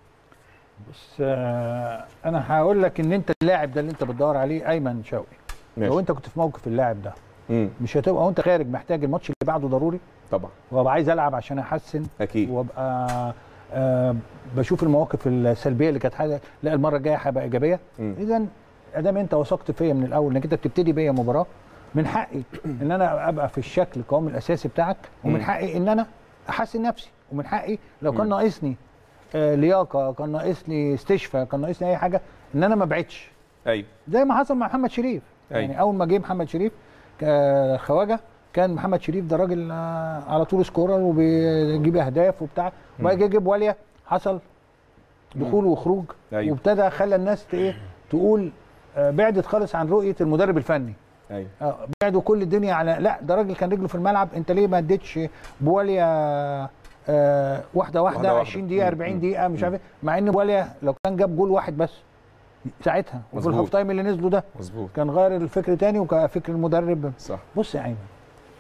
بس آه، انا هقول لك ان انت اللاعب ده اللي انت بتدور عليه ايمن شوقي لو انت كنت في موقف اللاعب ده امم مش هتبقى وانت خارج محتاج الماتش اللي بعده ضروري طبعا وابقى عايز العب عشان احسن اكيد وابقى آه بشوف المواقف السلبيه اللي كانت حاجه لا المره الجايه هبقى ايجابيه مم. اذا ادام انت وثقت فيا من الاول انك انت بتبتدي بيا مباراه من حقي ان انا ابقى في الشكل القوام الاساسي بتاعك ومن مم. حقي ان انا احسن نفسي ومن حقي لو كان ناقصني آه لياقه كان ناقصني استشفاء كان ناقصني اي حاجه ان انا ما ابعدش ايوه زي ما حصل مع محمد شريف أيوة. يعني اول ما جه محمد شريف ك- خواجه كان محمد شريف ده راجل آه، على طول سكورر وبيجيب اهداف وبتاع وبعد كده جيب واليا حصل دخول وخروج أيوة. وابتدى خلى الناس ت- ايه تقول آه، بعدت خالص عن رؤيه المدرب الفني ايوه آه، بعدوا كل الدنيا على لا ده راجل كان رجله في الملعب انت ليه ما اديتش بواليا آه واحده واحده, واحدة واحدة. 20 دقيقه مم. 40 دقيقه مش عارف إيه. مع ان بواليا لو كان جاب جول واحد بس ساعتها وفي مظبوط. الهاف تايم اللي نزلوا ده مظبوط كان غير الفكر تاني وكان فكر المدرب صح بص يا ايمن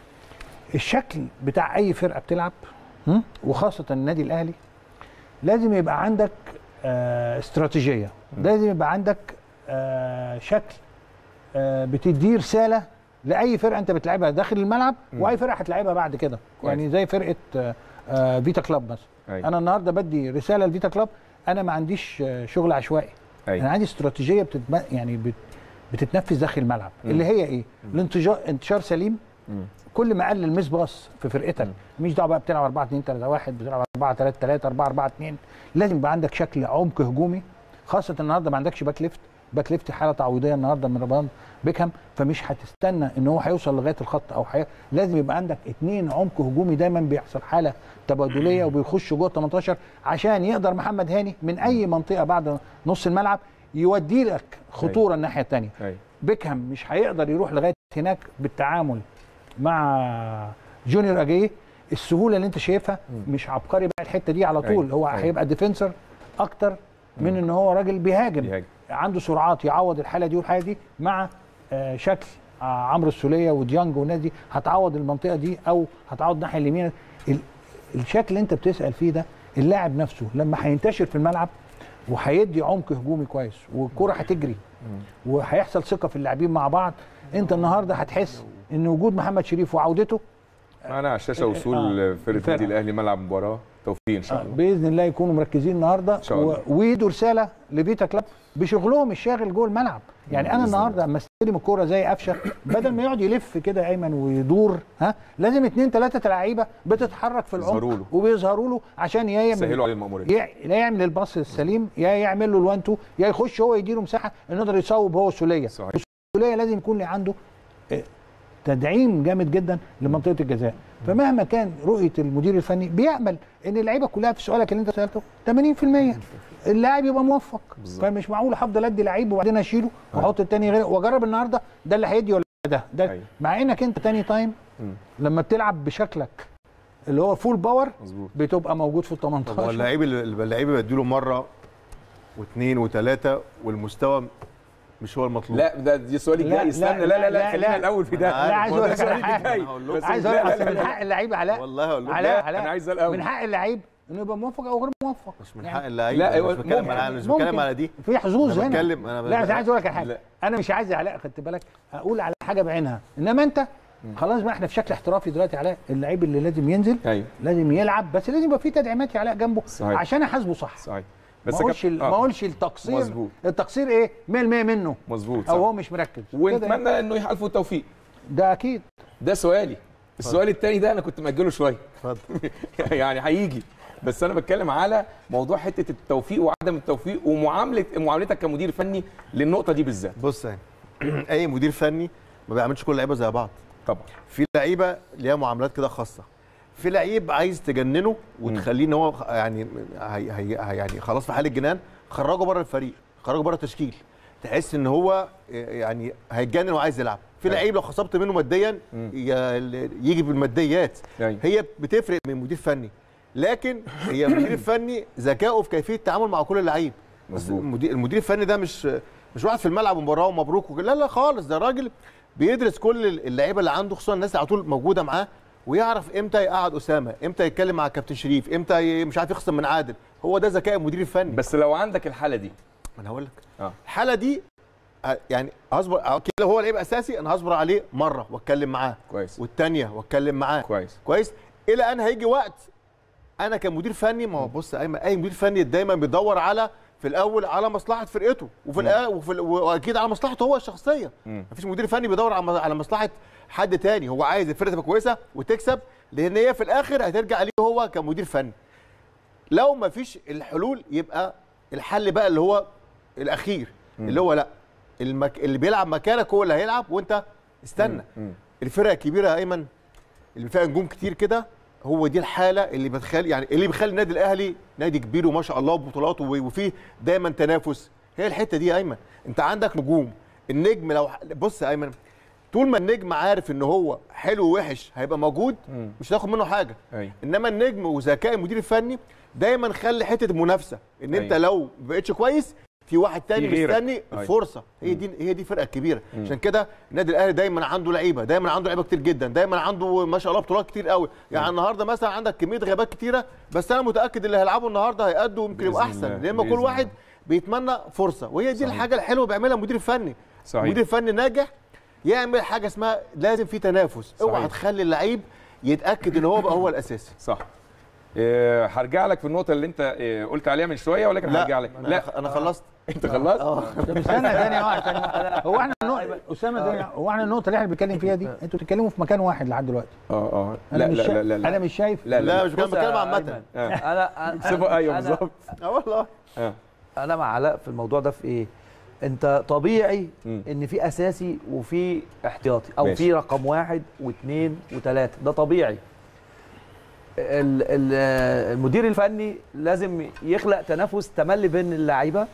الشكل بتاع اي فرقه بتلعب هم؟ وخاصه النادي الاهلي لازم يبقى عندك آه استراتيجيه لازم يبقى عندك آه شكل آه بتدي رساله لاي فرقه انت بتلعبها داخل الملعب واي فرقه هتلعبها بعد كده كويس. يعني زي فرقه آه آه فيتا كلاب مثلا أيوة. انا النهارده بدي رساله لفيتا كلاب انا ما عنديش آه شغل عشوائي أيوة. انا عندي استراتيجيه بتتم... يعني بت... بتتنفذ داخل الملعب اللي هي ايه الانتشار انتشار سليم كل ما قل الميس باص في فرقتك مش دعوه بقى بتلعب 4 2 3 1 بتلعب 4 3 3 4 4 2 لازم يبقى عندك شكل عمق هجومي خاصه النهارده ما عندكش باك ليفت باك ليفت حاله تعويضيه النهارده من رمضان بيكهام فمش هتستنى ان هو هيوصل لغايه الخط او حي... لازم يبقى عندك اثنين عمق هجومي دايما بيحصل حاله تبادليه وبيخش جوه 18 عشان يقدر محمد هاني من اي منطقه بعد نص الملعب يودي لك خطوره الناحيه الثانيه ايوه بيكهام مش هيقدر يروح لغايه هناك بالتعامل مع جونيور اجاي السهوله اللي انت شايفها مش عبقري بقى الحته دي على طول أيوة. هو أيوة. هيبقى ديفنسر اكتر من ان هو راجل بيهاجم بيهاجم. عنده سرعات يعوض الحاله دي والحاله دي مع آه، شكل آه، عمرو السوليه وديانج والناس دي هتعوض المنطقه دي او هتعوض الناحيه اليمين ال- الشكل اللي انت بتسال فيه ده اللاعب نفسه لما هينتشر في الملعب وهيدي عمق هجومي كويس والكره هتجري وهيحصل ثقه في اللاعبين مع بعض انت النهارده هتحس ان وجود محمد شريف وعودته معانا على الشاشه وصول آه، فرقه الفرقة. النادي الاهلي ملعب مباراه توفيق ان شاء الله باذن الله يكونوا مركزين النهارده شاء الله. و- ويدوا رساله لفيتا كلاب بشغلهم الشاغل جوه الملعب يعني انا بإذن النهارده اما استلم الكوره زي قفشه بدل ما يقعد يلف كده يا ايمن ويدور ها لازم اثنين ثلاثه لعيبه بتتحرك في يظهروا العمق له. وبيظهروا له عشان يا سهلوا يعمل عليه المأمورية يع- لا يعمل الباص السليم يا يعمل له الوان تو يا يخش هو يديله مساحه انه يقدر يصوب هو سوليه صحيح السوليه لازم يكون عنده آه، تدعيم جامد جدا لمنطقه الجزاء فمهما كان رؤيه المدير الفني بيامل ان اللعيبه كلها في سؤالك اللي انت سالته 80% اللاعب يبقى موفق بالظبط. فمش معقول هفضل ادي لعيب وبعدين اشيله واحط التاني غير واجرب النهارده ده اللي هيدي ولا ده ده أيوة. مع انك انت تاني تايم مم. لما بتلعب بشكلك اللي هو فول باور مظبوط بتبقى موجود في ال طب هو 18 اللعيب اللي اللعيب اللي بديله مره واثنين وثلاثه والمستوى مش هو المطلوب لا ده دي سؤالي لا، الجاي استنى لا لا لا خلينا الاول في ده أنا لا عايز عارف، اقول لك ده على سؤالي حاجه الجاي هقول لكم. بس عايز لا، اقول لا، لك لا، من لا، حق اللعيب علاء والله هقول لكم علاء لا، علاء انا عايز ده الاول من حق اللعيب انه يبقى موفق او غير موفق مش من يعني حق اللعيب لا، لا هو مش بتكلم ممكن. على مش ممكن. بتكلم على دي في حظوظ أنا هنا بتكلم- أنا لا بس عايز اقول لك على حاجه لا. انا مش عايز علاء خدت بالك اقول على حاجه بعينها انما انت خلاص بقى احنا في شكل احترافي دلوقتي علاء اللعيب اللي لازم ينزل ايوه لازم يلعب بس لازم يبقى في تدعيمات يا علاء جنبه صحيح. عشان احاسبه صح صحيح ما بس اقولش كابتن- ما آه، اقولش التقصير مظبوط. التقصير ايه 100% منه مظبوط او صح. هو مش مركز كده يعني. ونتمنى انه يحالفوا التوفيق ده اكيد ده سؤالي السؤال الثاني ده انا كنت مأجله شويه اتفضل يعني هيجي بس انا بتكلم على موضوع حته التوفيق وعدم التوفيق ومعامله معاملتك كمدير فني للنقطه دي بالذات بص يعني اي مدير فني ما بيعملش كل اللعيبه زي بعض طبعا في لعيبه ليها معاملات كده خاصه في لعيب عايز تجننه وتخليه ان هو يعني هي هي هي يعني خلاص في حال الجنان خرجه بره الفريق خرجه بره التشكيل تحس ان هو يعني هيتجنن وعايز يلعب في أيوة. لعيب لو خصبت منه ماديا ي- يجي بالماديات أيوة. هي بتفرق من مدير فني لكن هي المدير الفني ذكائه في كيفيه التعامل مع كل لعيب بس مظبوط. المدير المدير الفني ده مش مش واحد في الملعب ومباراه ومبروك وكده. لا لا خالص ده راجل بيدرس كل اللعيبه اللي عنده خصوصا الناس اللي على طول موجوده معاه ويعرف امتى يقعد اسامه امتى يتكلم مع كابتن شريف امتى ي- مش عارف يخصم من عادل هو ده ذكاء المدير الفني بس لو عندك الحاله دي ما انا هقول لك اه الحاله دي آه، يعني هصبر اكيد لو هو لعيب اساسي انا هصبر عليه مره واتكلم معاه كويس والثانيه واتكلم معاه كويس كويس الى ان هيجي وقت انا كمدير فني ما هو بص يا ايمن اي مدير فني دايما بيدور على في الاول على مصلحه فرقته وفي الآ- وفي ال- واكيد على مصلحته هو الشخصيه مم. مفيش مدير فني بيدور على على مصلحه حد تاني هو عايز الفرقه تبقى كويسه وتكسب لان هي في الاخر هترجع ليه هو كمدير فني لو مفيش الحلول يبقى الحل بقى اللي هو الاخير اللي هو لا المك... اللي بيلعب مكانك هو اللي هيلعب وانت استنى مم. الفرق الكبيره يا ايمن اللي فيها نجوم كتير كده هو دي الحاله اللي بتخلي يعني اللي بيخلي النادي الاهلي نادي كبير وما شاء الله وبطولاته و- وفيه دايما تنافس هي الحته دي يا ايمن انت عندك نجوم النجم لو بص يا ايمن طول ما النجم عارف ان هو حلو ووحش هيبقى موجود مم. مش هتاخد منه حاجه ايوه انما النجم وذكاء المدير الفني دايما خلي حته المنافسه ان انت أيوة. لو ما بقتش كويس في واحد تاني في غيرك. مستني أيوة. الفرصه هي دي هي دي الفرقه الكبيره عشان كده النادي الاهلي دايما عنده لعيبه دايما عنده لعيبه كتير جدا دايما عنده ما شاء الله بطولات كتير قوي يعني النهارده مثلا عندك كميه غيابات كتيره بس انا متاكد اللي هيلعبوا النهارده هيأدوا يمكن يبقوا بإذن احسن الله. لان كل بإذن واحد الله. بيتمنى فرصه وهي دي صحيح. الحاجه الحلوه بيعملها المدير الفني صحيح. المدير الفني ناجح يعمل حاجه اسمها لازم في تنافس اوعى صحيح. تخلي اللعيب يتاكد ان هو بقى هو الاساسي صح إيه، هرجع لك في النقطه اللي انت إيه، قلت عليها من شويه ولكن هرجع لك لا لا انا خلصت انت خلصت طب استنى ثانيه واحده ثانيه واحدة. هو احنا النقطة- اسامه ثانية هو احنا النقطه اللي احنا بنتكلم فيها دي انتوا بتتكلموا في مكان واحد لحد دلوقتي اه اه انا لا مش لا شايف لا لا انا لا مش شايف لا لا لا مش بتكلم بص يا بتكلم عامه أيمن، آه. انا انا صفة ايوه أنا- بالظبط اه والله آه. انا مع علاء في الموضوع ده في ايه انت طبيعي مم. ان في اساسي وفي احتياطي او ماشي. في رقم واحد واثنين وثلاثه ده طبيعي ال- ال- المدير الفني لازم يخلق تنافس تملي بين اللعيبه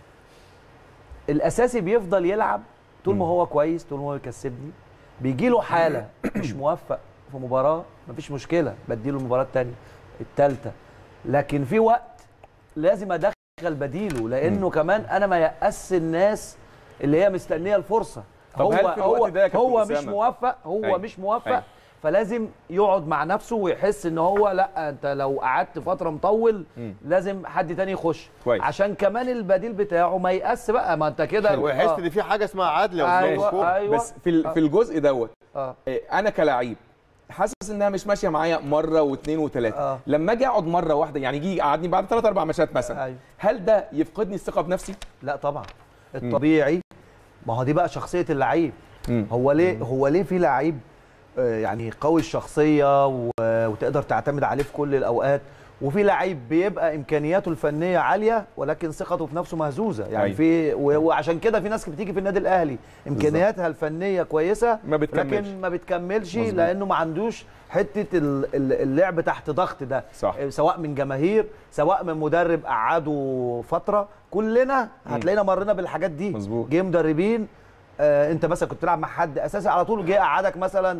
الاساسي بيفضل يلعب طول ما هو كويس طول ما هو يكسبني بيجي له حاله مش موفق في مباراه مفيش مشكله بديله المباراه الثانيه الثالثه لكن في وقت لازم ادخل بديله لانه كمان انا ما يأس الناس اللي هي مستنيه الفرصه طب هو هل في الوقت هو ده يا كابتن هو مش أسامة؟ موفق هو أيوة. مش موفق أيوة. فلازم يقعد مع نفسه ويحس ان هو لا انت لو قعدت فتره مطول مم. لازم حد تاني يخش كويس. عشان كمان البديل بتاعه ما يأس بقى ما انت كده ويحس آه. ان في حاجه اسمها عدل يا أيوة، استاذ كورة. أيوة. بس في ال- في الجزء دوت اه إيه، انا كلاعب حاسس انها مش ماشيه معايا مره واثنين وثلاثه آه. لما اجي اقعد مره واحده يعني يجي يقعدني بعد ثلاث اربع ماتشات مثلا أيوة. هل ده يفقدني الثقه بنفسي؟ لا طبعا الطبيعي ما هو دي بقى شخصيه اللعيب مم. هو ليه هو ليه في لعيب آه، يعني قوي الشخصيه و- وتقدر تعتمد عليه في كل الاوقات وفي لعيب بيبقى امكانياته الفنيه عاليه ولكن ثقته في نفسه مهزوزه يعني أيوة. في و- وعشان كده في ناس بتيجي في النادي الاهلي امكانياتها الفنيه كويسه ما بتكملش. لكن ما بتكملش مظبوط. لانه ما عندوش حته ال- ال- اللعب تحت ضغط ده صح. سواء من جماهير سواء من مدرب قعده فتره كلنا هتلاقينا مرينا بالحاجات دي مظبوط. جه مدربين آه انت مثلا كنت تلعب مع حد اساسي على طول جه قعدك مثلا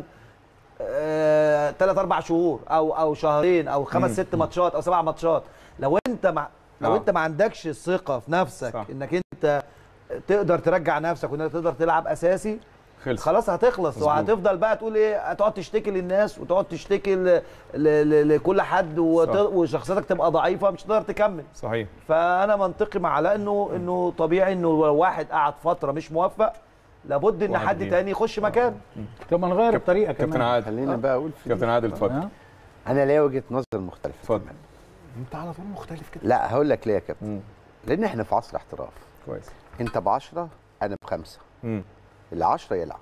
ثلاث اربع شهور او او شهرين او خمس ست ماتشات او سبع ماتشات لو انت مع لو آه. انت ما عندكش الثقه في نفسك صح. انك انت تقدر ترجع نفسك وانك تقدر تلعب اساسي خلص خلاص هتخلص مظبوط. وهتفضل بقى تقول ايه هتقعد تشتكي للناس وتقعد تشتكي ل... ل... ل... لكل حد وت... صح. وشخصيتك تبقى ضعيفه مش هتقدر تكمل صحيح فانا منطقي مع علاء انه انه طبيعي انه لو واحد قعد فتره مش موفق لابد ان واحد حد غيره. تاني يخش مكانه طب ما نغير الطريقه كابتن كمان عادل خلينا بقى اقول في كابتن عادل اتفضل آه. انا ليا وجهه نظر مختلفه اتفضل انت على طول مختلف كده لا هقول لك ليه يا كابتن مم. لان احنا في عصر احتراف كويس انت ب 10 انا بخمسه مم. اللي 10 يلعب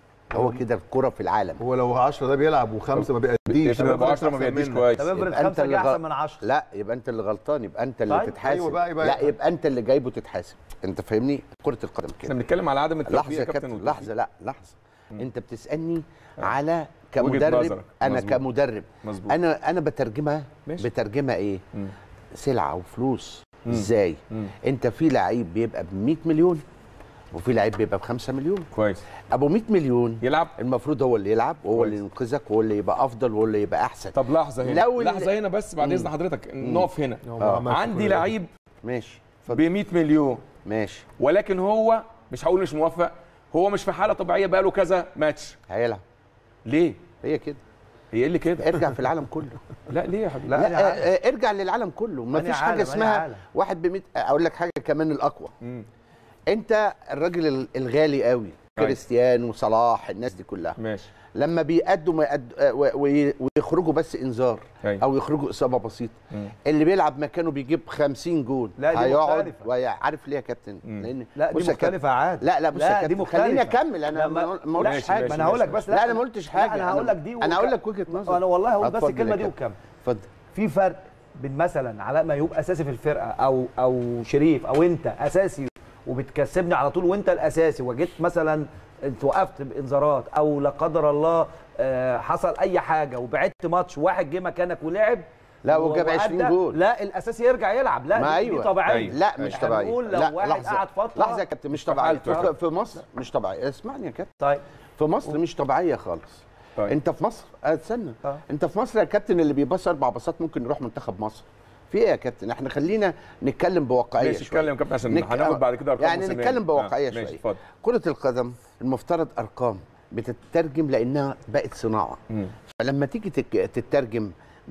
هو كده الكره في العالم هو لو 10 ده بيلعب وخمسه ما بيأديش يبقى ابو 10 ما أحسن بيديش منك. كويس طب افرض يبقى أنت خمسه اللي جه غ- احسن من 10 لا يبقى انت اللي غلطان يبقى انت اللي طيب، تتحاسب أيوة بقى، يبقى- لا يبقى انت اللي جايبه تتحاسب انت فاهمني كره القدم احنا كده بنتكلم على عدم التوفيق لحظه يا كابتن والتوفيق. لحظه لا لحظه انت بتسالني على وجهة كمدرب نظرك. انا مظبوط. كمدرب مظبوط انا انا بترجمها ماشي. بترجمها ايه مم. سلعه وفلوس مم. ازاي مم. انت في لعيب بيبقى ب 100 مليون وفي لعيب بيبقى ب 5 مليون كويس ابو 100 مليون يلعب المفروض هو اللي يلعب وهو كويس. اللي ينقذك وهو اللي يبقى افضل وهو اللي يبقى احسن طب لحظه هنا لو ال- لحظه هنا بس بعد اذن حضرتك نقف هنا هو ما عملش عندي كل ده. لعيب ماشي ب 100 مليون ماشي ولكن هو مش هقول مش موفق هو مش في حاله طبيعيه بقاله كذا ماتش هيلعب ليه هي كده هي إيه اللي كده ارجع في العالم كله لا ليه يا حبيبي لا، لا أنا آه، عارف. آه، ارجع للعالم كله ما أنا فيش عالم، حاجه أنا اسمها عالم. واحد ب 100 اقول لك حاجه كمان الاقوى مم. انت الراجل ال- الغالي قوي أيوة. كريستيانو صلاح الناس دي كلها ماشي لما بيأدوا ما يأد... آه، و- وي- ويخرجوا بس انذار أيوة. او يخرجوا اصابه بسيطه مم. اللي بيلعب مكانه بيجيب 50 جول لا، دي هيقعد مختلفة. وعارف ليه يا كابتن مم. لان لا بص دي يا كابتن، مختلفه عادي لا لا بص يا لا دي كابتن مختلفه خليني اكمل انا لما- ما ما قلتش ماشي، حاجه ما انا هقول لك بس لا انا ما قلتش حاجه لا انا هقول لك دي انا هقول لك وجهه نظر انا والله هقول بس اتفضل الكلمه يا دي كابتن. وكمل اتفضل في فرق بين مثلا علاء ميوب اساسي في الفرقه او او شريف او انت اساسي وبتكسبني على طول وانت الاساسي وجيت مثلا اتوقفت بانذارات او لا قدر الله آه، حصل اي حاجه وبعدت ماتش واحد جه مكانك ولعب لا و- وجاب 20 وأدى، جول. لا الاساسي يرجع يلعب لا ما دي, أيوة. دي طبيعيه أيوة. لا مش إحنا طبيعي بنقول لو لا واحد لحظة. قعد فترة- لحظه يا كابتن مش طبيعي حالته. في في مصر مش طبيعي اسمعني يا كابتن طيب في مصر مش طبيعيه خالص طيب. انت في مصر آه، استنى آه. انت في مصر يا كابتن اللي بيبص اربع باصات ممكن يروح منتخب مصر في ايه يا كابتن احنا خلينا نتكلم بواقعيه ماشي شوية. اتكلم يا كابتن عشان نك- هناخد بعد كده ارقام يعني موسمية. نتكلم بواقعيه آه، ماشي شويه اتفضل كره القدم المفترض ارقام بتترجم لانها بقت صناعه مم. فلما تيجي تك- تترجم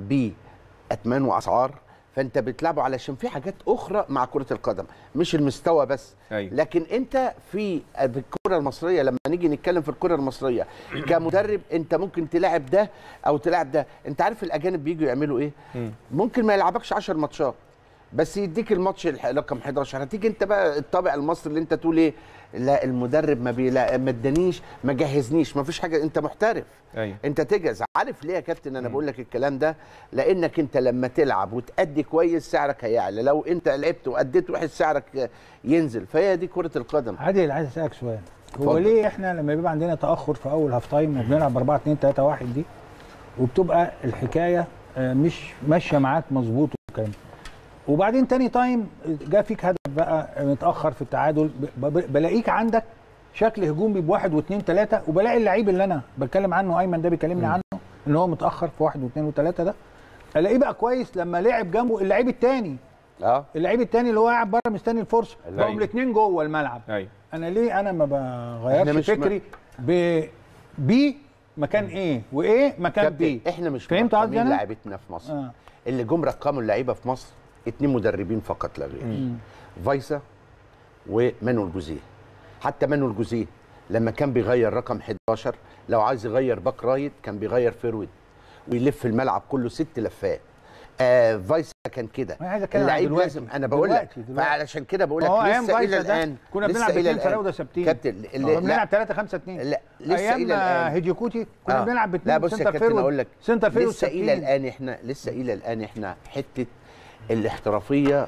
باثمان واسعار فانت بتلعبه علشان في حاجات اخرى مع كره القدم مش المستوى بس أيوة. لكن انت في الكره المصريه لما نيجي نتكلم في الكره المصريه كمدرب انت ممكن تلاعب ده او تلاعب ده انت عارف الاجانب بيجوا يعملوا ايه مم. ممكن ما يلعبكش 10 ماتشات بس يديك الماتش الح- رقم 11 هتيجي انت بقى الطابع المصري اللي انت تقول ايه لا المدرب ما بيلا ما ادانيش ما جهزنيش ما فيش حاجه انت محترف ايوه انت تجهز عارف ليه يا كابتن انا بقول لك الكلام ده لانك انت لما تلعب وتأدي كويس سعرك هيعلى لو انت لعبت واديت وحش سعرك ينزل فهي دي كره القدم عادل عايز اسالك سؤال هو اتفضل. ليه احنا لما بيبقى عندنا تاخر في اول هاف تايم وبنلعب 4 2 3 1 دي وبتبقى الحكايه آه، مش ماشيه معاك مظبوط والكلام وبعدين تاني تايم جا فيك هدف بقى متاخر في التعادل ب- ب- بلاقيك عندك شكل هجومي بواحد واثنين ثلاثه وبلاقي اللعيب اللي انا بتكلم عنه ايمن ده بيكلمني عنه ان هو متاخر في واحد واثنين وثلاثه ده الاقيه بقى كويس لما لعب جنبه اللعيب الثاني اه اللعيب الثاني اللي هو قاعد بره مستني الفرصه أيوة. بقوا الاثنين جوه الملعب ايوه انا ليه انا ما إحنا بغيرش مش م- فكري ب بي مكان ايه وايه مكان كابتن بي احنا مش فهمت مرقمين قصدي أنا؟ لعيبتنا في مصر آه. اللي جم رقموا اللعيبه في مصر اتنين مدربين فقط لا غير فايسا ومانويل جوزيه حتى مانويل جوزيه لما كان بيغير رقم 11 لو عايز يغير باك رايت كان بيغير فيرويد ويلف الملعب كله ست لفات آه فايسا كان كده أنا عايز أتكلم عن اللعيب دلوقتي. لازم انا بقول لك دلوقتي- دلوقتي. فعلشان كده بقول ما لك هو أيام لسه فايسا الى ده الان كنا لسه بنلعب إلى باثنين الآن. فراوده ثابتين كابتن كنا اللي بنلعب 3 5 2 لا لسه ايام الى الان هيديوكوتي كنا آه. بنلعب لا باثنين بص يا سنتر كابتن فيرود اقول لك سنتر فيرود لسه الى ثابتين. الان احنا لسه الى الان احنا حته الاحترافيه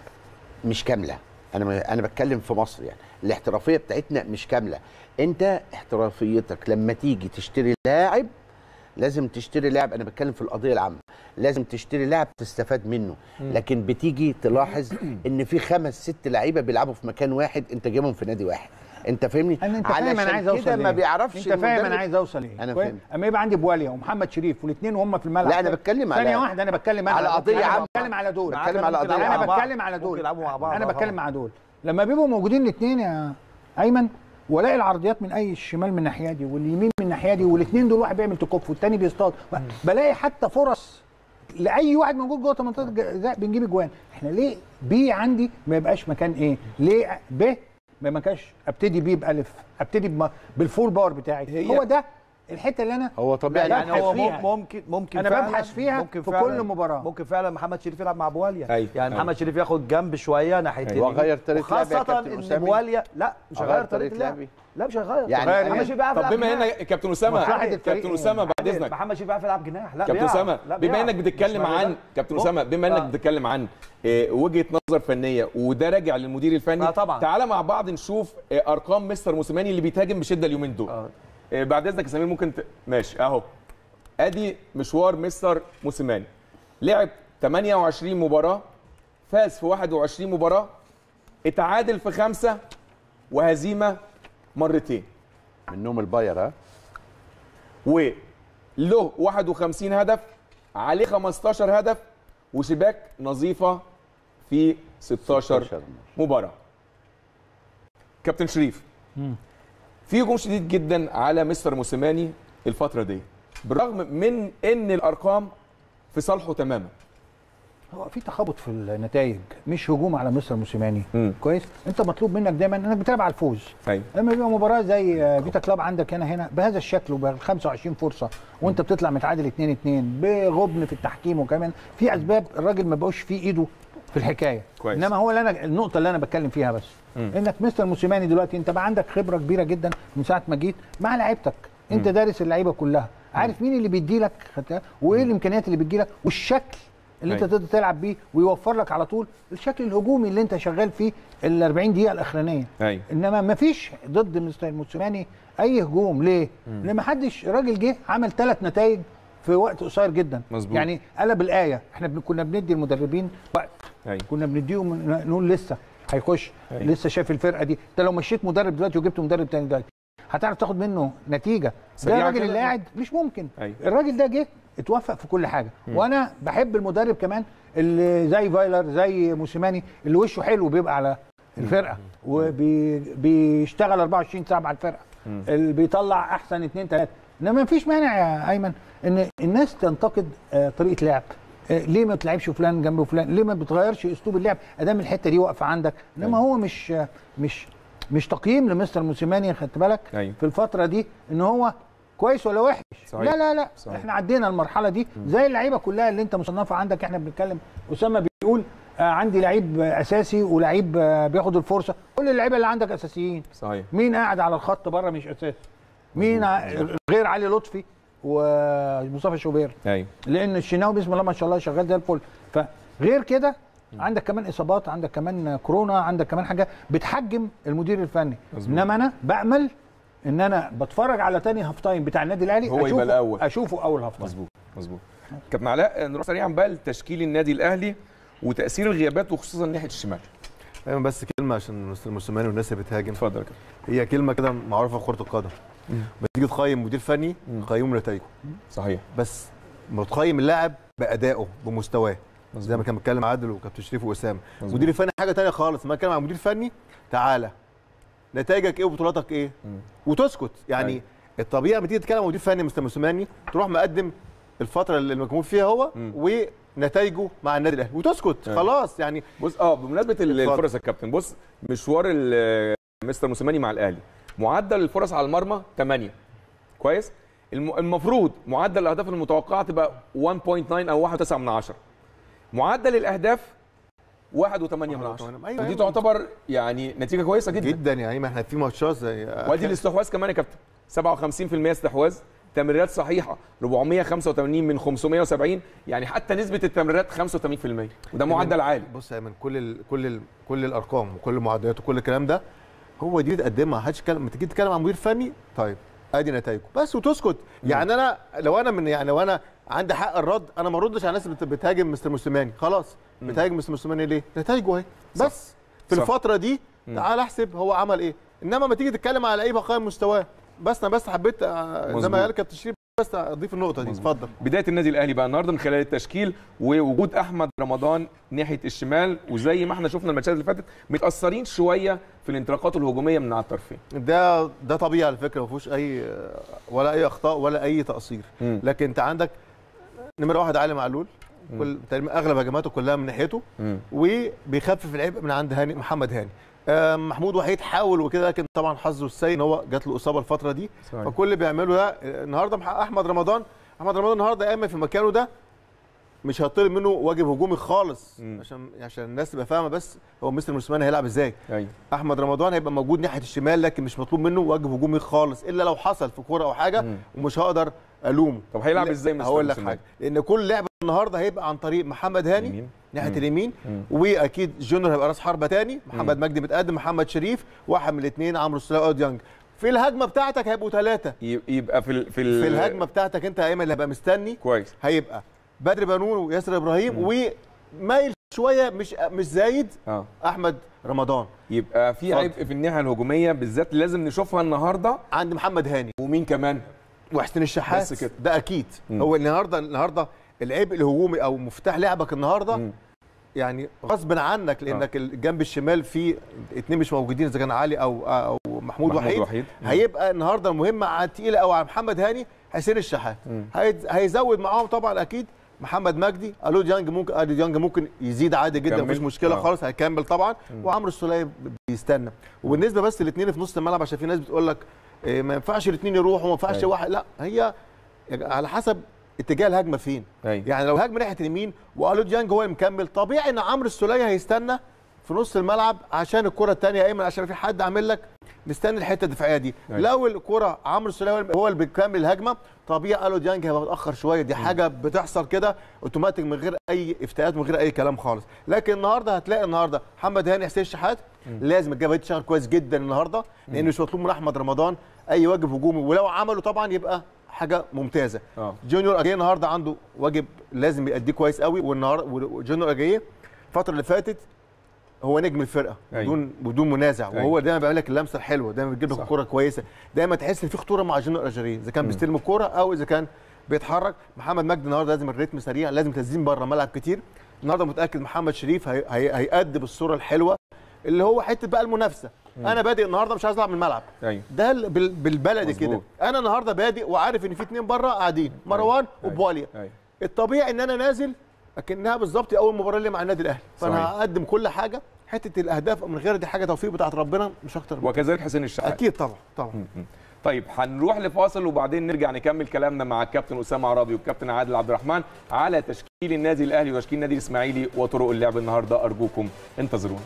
مش كامله انا انا بتكلم في مصر يعني الاحترافيه بتاعتنا مش كامله انت احترافيتك لما تيجي تشتري لاعب لازم تشتري لاعب انا بتكلم في القضيه العامه لازم تشتري لاعب تستفاد منه لكن بتيجي تلاحظ ان في خمس ست لعيبه بيلعبوا في مكان واحد انت جايبهم في نادي واحد انت فاهمني انا انت فاهم انا علشان عايز اوصل كده ما ليه. بيعرفش انت فاهم انا المدرب- عايز اوصل ايه أنا كويس؟ فهمت. اما يبقى عندي بواليا ومحمد شريف والاثنين وهم في الملعب لا، أنا بتكلم على- ثانيه واحده انا بتكلم أنا على قضية انا عامة. بتكلم على دول بتكلم على ممكن قضية يلعبوا انا مع بعض. بتكلم على ممكن دول يلعبوا مع بعض انا آه بتكلم طبعاً. مع دول لما بيبقوا موجودين الاثنين يا ايمن والاقي العرضيات من اي الشمال من الناحيه دي واليمين من الناحيه دي والاثنين دول واحد بيعمل تكوف والثاني بيصطاد بلاقي حتى فرص لاي واحد موجود جوه منطقه الجزاء بنجيب اجوان احنا ليه بي عندي ما يبقاش مكان ايه ليه ب ما مكانش ابتدي بيه بالف ابتدي بم- بالفول باور بتاعي هي- هو ده الحته اللي انا هو طبيعي لا، يعني ببحث هو فيها. ممكن ممكن أنا فعلاً- ببحث فيها ممكن في فعلاً- كل مباراة. ممكن فعلا محمد شريف يلعب مع بواليا أيوة. يعني أيوة. محمد شريف ياخد جنب شويه ناحيه أيوة. اليمين. وغير طريقة لعبي يا وخاصه كابتن ان أسامي. بواليا لا مش أغير هغير طريقة طريقه اللعب لعبي. لا مش هيغير يعني غير محمد إيه؟ شريف بيعرف طب يلعب بما جناح. ان كابتن اسامه مصلحة الفريق كابتن إيه؟ اسامه بعد اذنك محمد شريف بيعرف يلعب جناح لا كابتن بيعرف. اسامه لا بما بيعرف. انك بتتكلم مش عن مهم. كابتن مم. اسامه بما انك آه. بتتكلم عن آه، وجهه نظر فنيه وده راجع للمدير الفني آه طبعاً. تعالى مع بعض نشوف آه، ارقام مستر موسيماني اللي بيتهاجم بشده اليومين دول آه. آه، بعد اذنك يا سمير ممكن ت... ماشي اهو ادي مشوار مستر موسيماني لعب 28 مباراه فاز في 21 مباراه اتعادل في خمسه وهزيمه مرتين منهم الباير ها وله 51 هدف عليه 15 هدف وشباك نظيفه في 16 16 مباراه كابتن شريف في هجوم شديد جدا على مستر موسيماني الفتره دي بالرغم من ان الارقام في صالحه تماما هو في تخبط في النتائج مش هجوم على مستر موسيماني مم. كويس انت مطلوب منك دايما انك بتلعب على الفوز ايوه لما يبقى مباراه زي آه، فيتا كلاب عندك هنا هنا بهذا الشكل وب 25 فرصه وانت بتطلع متعادل 2 2 بغبن في التحكيم وكمان في اسباب الراجل ما بقوش في ايده في الحكايه كويس. انما هو اللي انا النقطه اللي انا بتكلم فيها بس مم. انك مستر موسيماني دلوقتي انت بقى عندك خبره كبيره جدا من ساعه ما جيت مع لعيبتك انت دارس اللعيبه كلها عارف مين اللي بيدي لك وايه الامكانيات اللي بتجي لك والشكل اللي انت أيوة. تقدر تلعب بيه ويوفر لك على طول الشكل الهجومي اللي انت شغال فيه ال 40 دقيقه الاخرانيه ايوه انما ما فيش ضد مستر موسيماني اي هجوم ليه؟ لان ما حدش راجل جه عمل ثلاث نتائج في وقت قصير جدا مظبوط. يعني قلب الايه احنا بن- كنا بندي المدربين وقت ايوه كنا بنديهم ن- نقول لسه هيخش أيوة. لسه شايف الفرقه دي انت لو مشيت مدرب دلوقتي وجبت مدرب تاني دلوقتي هتعرف تاخد منه نتيجه ده سريعة الراجل كده؟ اللي قاعد مش ممكن أيوة. الراجل ده جه اتوفق في كل حاجه وانا بحب المدرب كمان اللي زي فايلر زي موسيماني اللي وشه حلو بيبقى على الفرقه وبيشتغل 24 ساعه مع الفرقه اللي بيطلع احسن اثنين ثلاثه انما ما فيش مانع يا ايمن ان الناس تنتقد آه، طريقه لعب آه، ليه ما تلعبش فلان جنب فلان ليه ما بتغيرش اسلوب اللعب ادام الحته دي واقفه عندك انما هو مش آه، مش مش تقييم لمستر موسيماني خدت بالك أيوة. في الفتره دي ان هو كويس ولا وحش صحيح. لا لا لا صحيح. احنا عدينا المرحله دي زي اللعيبه كلها اللي انت مصنفه عندك احنا بنتكلم اسامه بيقول آه عندي لعيب آه، اساسي ولعيب آه بياخد الفرصه كل اللعيبه اللي عندك اساسيين صحيح مين قاعد على الخط بره مش اساسي مين ع- غير علي لطفي ومصطفى شوبير ايوه لان الشناوي بسم الله ما شاء الله شغال زي الفل فغير كده عندك كمان اصابات عندك كمان كورونا عندك كمان حاجه بتحجم المدير الفني مظبوط. انما انا بامل ان انا بتفرج على تاني هاف تايم بتاع النادي الاهلي هو يبقى أشوفه- الأول. اشوفه اول هاف تايم مظبوط مظبوط كابتن علاء نروح سريعا بقى لتشكيل النادي الاهلي وتاثير الغيابات وخصوصا ناحيه الشمال ايوه بس كلمه عشان مستر موسيماني والناس اللي بتهاجم اتفضل يا كابتن هي كلمه كده معروفه في كره القدم لما تيجي تقيم مدير فني قيمه نتائجه صحيح بس لما تقيم اللاعب بادائه بمستواه مظبوط. زي ما كان بيتكلم عادل وكابتن شريف واسامه مظبوط. المدير الفني حاجه تانية خالص لما اتكلم عن مدير فني تعالى نتائجك ايه وبطولاتك ايه وتسكت يعني أيوة. الطبيعي لما تيجي تتكلم عن مدير فني مستر موسيماني تروح مقدم الفتره اللي المجموع فيها هو ونتائجه مع النادي الاهلي وتسكت أيوة. خلاص يعني بص اه بمناسبه ال- اتفضل. الفرص يا كابتن بص مشوار ال- مستر موسيماني مع الاهلي معدل الفرص على المرمى 8 كويس الم- المفروض معدل الاهداف المتوقعه تبقى 1.9 او 1.9 من 10 معدل الاهداف 1.8 من 10 أيوة، ودي أيوة. تعتبر يعني نتيجه كويسه جدا جدا يعني ما احنا في ماتشات زي وادي الاستحواذ كمان يا كابتن 57% استحواذ تمريرات صحيحه 485 من 570 يعني حتى نسبه التمريرات 85% وده معدل عالي بص يا ايمن كل ال كل ال كل الارقام وكل المعدلات وكل الكلام ده هو دي تقدمها محدش يتكلم لما تيجي تتكلم عن مدير فني طيب ادي نتائجه بس وتسكت يعني انا لو انا من يعني لو انا عندي حق الرد انا ما اردش على الناس اللي بت- بتهاجم مستر موسيماني خلاص بتهاجم مستر موسيماني ليه؟ نتائجه اهي بس في صح. الفتره دي تعال احسب هو عمل ايه انما ما تيجي تتكلم على لعيبه قائم مستواه بس انا بس حبيت آه، زي مظبوط. ما قال كابتن شريف بس اضيف النقطه دي مظبوط. اتفضل بدايه النادي الاهلي بقى النهارده من خلال التشكيل ووجود احمد رمضان ناحيه الشمال وزي ما احنا شفنا الماتشات اللي فاتت متاثرين شويه في الانطلاقات الهجوميه من على الطرفين ده ده طبيعي على فكره ما فيهوش اي ولا اي اخطاء ولا اي تقصير مم. لكن انت عندك نمره واحد علي معلول كل تقريبا اغلب هجماته كلها من ناحيته مم. وبيخفف العبء من عند هاني محمد هاني آه، محمود وحيد حاول وكده لكن طبعا حظه السيء ان هو جات له اصابه الفتره دي صحيح. فكل اللي بيعمله ده آه، النهارده مح- احمد رمضان احمد رمضان النهارده قام في مكانه ده مش هيطلب منه واجب هجومي خالص مم. عشان عشان الناس تبقى فاهمه بس هو مستر موسيماني هيلعب ازاي ايوه احمد رمضان هيبقى موجود ناحيه الشمال لكن مش مطلوب منه واجب هجومي خالص الا لو حصل في كوره او حاجه مم. ومش هقدر الومه طب هيلعب لا، ازاي مستر هقول لك موسيماني؟ حاجه لان كل لعبه النهارده هيبقى عن طريق محمد هاني يمين. ناحيه مم. اليمين مم. واكيد جونيور هيبقى راس حربه تاني محمد مجدي متقدم محمد شريف واحد من الاثنين عمرو السوليه ديانج في الهجمه بتاعتك هيبقوا ثلاثه ي- يبقى في ال... في, ال... في الهجمه بتاعتك انت يا ايمن اللي هيبقى مستني كويس هيبقى بدر بنون وياسر ابراهيم ومايل شويه مش مش زايد اه احمد رمضان يبقى في اتفضل. عبء في الناحيه الهجوميه بالذات لازم نشوفها النهارده عند محمد هاني ومين كمان وحسين الشحات بس كده. ده اكيد مم. هو النهارده النهارده العبء الهجومي او مفتاح لعبك النهارده مم. يعني غصب عنك لانك الجنب الشمال في اتنين مش موجودين اذا كان علي او او محمود, محمود وحيد, وحيد. مم. هيبقى النهارده المهمه على تقيله قوي على محمد هاني حسين الشحات مم. هيز- هيزود معاهم طبعا اكيد محمد مجدي الو ديانج ممكن الو ديانج ممكن يزيد عادي جدا كمل. مفيش مشكله آه. خالص هيكمل طبعا وعمرو السوليه بيستنى وبالنسبه بس الاثنين في نص الملعب عشان في ناس بتقول لك إيه، ما ينفعش الاثنين يروحوا ما ينفعش أيوة. واحد لا هي على حسب اتجاه الهجمه فين أيوة. يعني لو هجمه ناحيه اليمين والو ديانج هو اللي مكمل طبيعي ان عمرو السوليه هيستنى في نص الملعب عشان الكره الثانيه ايمن عشان في حد عامل لك مستني الحته الدفاعيه دي أيوة. لو الكره عمرو السوليه هو اللي- هو اللي بيكمل الهجمه طبيعي الو ديانج هيبقى متاخر شويه دي حاجه بتحصل كده اوتوماتيك من غير اي افتاءات من غير اي كلام خالص لكن النهارده هتلاقي النهارده محمد هاني حسين الشحات لازم الجبهه دي تشتغل كويس جدا النهارده لان مش مطلوب من احمد رمضان اي واجب هجومي ولو عمله طبعا يبقى حاجه ممتازه اه جونيور اجاي النهارده عنده واجب لازم يأديه كويس قوي والنهارده وجونيور اجاي الفتره اللي فاتت هو نجم الفرقه أيوة. بدون بدون منازع أيوة. وهو دايما بيعمل لك اللمسه الحلوه دايما بيجيب لك صح. الكوره كويسه دايما تحس ان في خطوره مع جونيور اجاي اذا كان بيستلم الكوره او اذا كان بيتحرك محمد مجدي النهارده لازم الريتم سريع لازم تنزيل بره الملعب كتير النهارده متاكد محمد شريف هي هي هيأدي بالصوره الحلوه اللي هو حته بقى المنافسه انا بادئ النهارده مش عايز العب من الملعب ايوه ده ال- بال- بالبلدي مظبوط. كده انا النهارده بادئ وعارف ان في اتنين بره قاعدين مروان أيوة. وبواليا ايوه الطبيعي ان انا نازل اكنها بالظبط اول مباراه لي مع النادي الاهلي فانا صحيح. هقدم كل حاجه حته الاهداف من غير دي حاجه توفيق بتاعت ربنا مش اكتر من وكذلك حسين الشحات اكيد طبعا طبعا مم. طيب هنروح لفاصل وبعدين نرجع نكمل كلامنا مع الكابتن اسامه عرابي والكابتن عادل عبد الرحمن على تشكيل النادي الاهلي وتشكيل النادي الاسماعيلي وطرق اللعب النهارده ارجوكم انتظرونا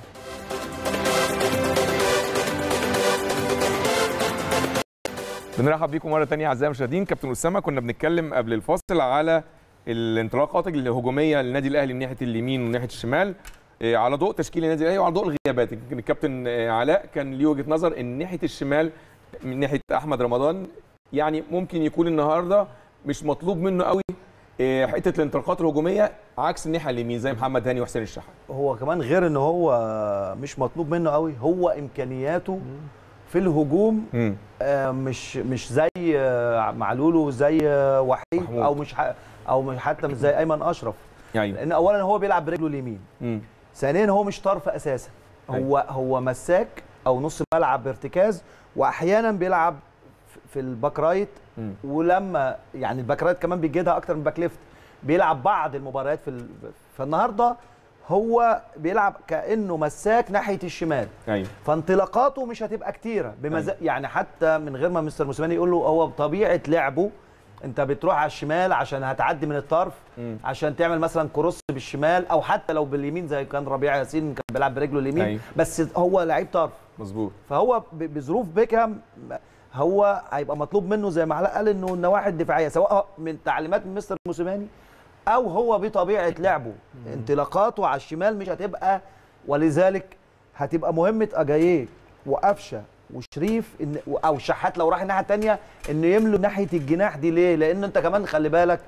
بنرحب بيكم مره ثانيه اعزائي المشاهدين كابتن اسامه كنا بنتكلم قبل الفاصل على الانطلاقات الهجوميه للنادي الاهلي من ناحيه اليمين ومن ناحيه الشمال إيه، على ضوء تشكيل النادي الاهلي وعلى ضوء الغيابات يمكن الكابتن آه، علاء كان ليه وجهه نظر ان ناحيه الشمال من ناحيه احمد رمضان يعني ممكن يكون النهارده مش مطلوب منه قوي إيه، حته الانطلاقات الهجوميه عكس الناحيه اليمين زي محمد هاني وحسين الشحات هو كمان غير ان هو مش مطلوب منه قوي هو امكانياته في الهجوم آه، مش مش زي آه، معلول وزي آه، وحيد محمود. او مش ح- او مش حتى مش زي ايمن اشرف يعني لان اولا هو بيلعب برجله اليمين مم. ثانيا هو مش طرف اساسا هو هو مساك او نص ملعب ارتكاز واحيانا بيلعب في- في الباك رايت مم. ولما يعني الباك رايت كمان بيجيدها اكتر من باك ليفت بيلعب بعض المباريات في ال... فالنهارده هو بيلعب كانه مساك ناحيه الشمال ايوه فانطلاقاته مش هتبقى كتيره بمزا... يعني حتى من غير ما مستر موسيماني يقول له هو بطبيعه لعبه انت بتروح على الشمال عشان هتعدي من الطرف مم. عشان تعمل مثلا كروس بالشمال او حتى لو باليمين زي كان ربيع ياسين كان بيلعب برجله اليمين أيوة. بس هو لعيب طرف مظبوط فهو ب- بظروف بيكهام هو هيبقى مطلوب منه زي ما علاء قال انه النواحي الدفاعيه سواء من تعليمات من مستر موسيماني او هو بطبيعه لعبه انطلاقاته على الشمال مش هتبقى ولذلك هتبقى مهمه اجاييه وقفشه وشريف إن او شحات لو راح الناحيه الثانيه انه يملوا ناحيه الجناح دي ليه؟ لان انت كمان خلي بالك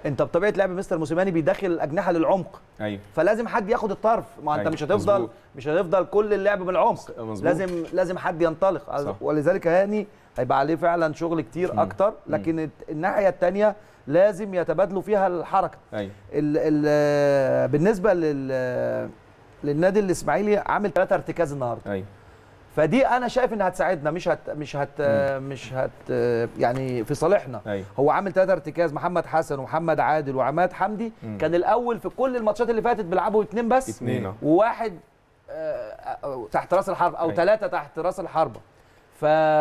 انت بطبيعه لعب مستر موسيماني بيدخل الاجنحه للعمق ايوه فلازم حد ياخد الطرف ما انت أيوة، مش هتفضل مظبوط. مش هتفضل كل اللعب من العمق مظبوط. لازم لازم حد ينطلق صح. ولذلك هاني هيبقى عليه فعلا شغل كتير اكتر لكن الت- الناحيه الثانيه لازم يتبادلوا فيها الحركه ايوه ال ال بالنسبه لل للنادي الاسماعيلي عامل ثلاثة ارتكاز النهارده ايوه فدي انا شايف انها هتساعدنا مش هت مش هت مش هت يعني في صالحنا ايوه هو عامل ثلاثة ارتكاز محمد حسن ومحمد عادل وعماد حمدي مم. كان الاول في كل الماتشات اللي فاتت بيلعبوا اثنين بس اثنين اه وواحد آه، آه، تحت راس الحرب او أيوة. ثلاثه تحت راس الحربه ف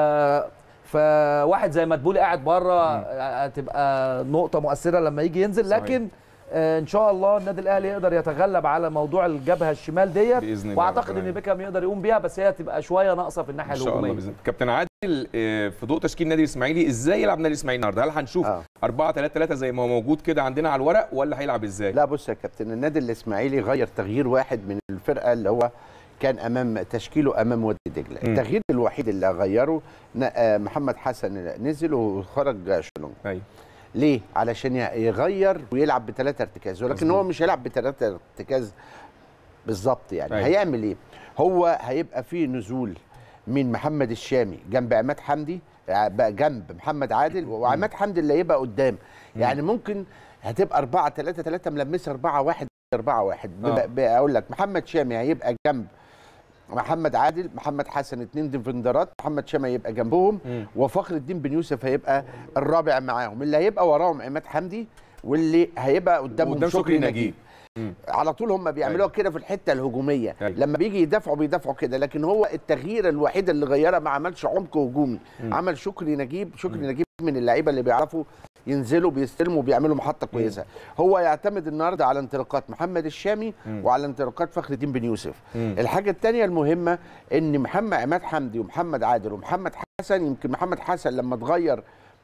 فواحد زي مدبولي قاعد بره هتبقى نقطه مؤثره لما يجي ينزل صحيح. لكن آه، ان شاء الله النادي الاهلي يقدر يتغلب على موضوع الجبهه الشمال ديت بإذن الله واعتقد ربنا ان بيكهام يقدر يقوم بيها بس هي تبقى شويه ناقصه في الناحيه ان شاء الله الهجوميه باذن الله كابتن عادل آه، في ضوء تشكيل النادي الاسماعيلي ازاي يلعب النادي الاسماعيلي النهارده هل هنشوف آه. 4 3 3 زي ما هو موجود كده عندنا على الورق ولا هيلعب ازاي لا بص يا كابتن النادي الاسماعيلي غير تغيير واحد من الفرقه اللي هو كان امام تشكيله امام وادي دجله مم. التغيير الوحيد اللي غيره ن- آه، محمد حسن نزل وخرج شلون ايوه ليه علشان ي- يغير ويلعب بثلاثه ارتكاز ولكن مظبوط. هو مش هيلعب بثلاثه ارتكاز بالظبط يعني أيوة. هيعمل ايه هو هيبقى فيه نزول من محمد الشامي جنب عماد حمدي آه، بقى جنب محمد عادل وعماد حمدي اللي هيبقى قدام يعني ممكن هتبقى 4 3 3 ملمسه 4 1 4 1 آه. اقول لك محمد شامي هيبقى جنب محمد عادل محمد حسن اتنين ديفندرات محمد شامي هيبقى جنبهم مم. وفخر الدين بن يوسف هيبقى الرابع معاهم اللي هيبقى وراهم عماد حمدي واللي هيبقى قدامهم قدام شكري, شكري نجيب, نجيب. نجيب. مم. على طول هم بيعملوها كده في الحته الهجوميه أيوة. لما بيجي يدافعوا بيدافعوا كده لكن هو التغيير الوحيد اللي غيرها ما عملش عمق هجومي عمل شكري نجيب شكري نجيب من اللعيبه اللي بيعرفوا ينزلوا بيستلموا وبيعملوا محطه كويسه هو يعتمد النهارده على انطلاقات محمد الشامي وعلى انطلاقات فخر الدين بن يوسف مم. الحاجه الثانيه المهمه ان محمد عماد حمدي ومحمد عادل ومحمد حسن يمكن محمد حسن لما اتغير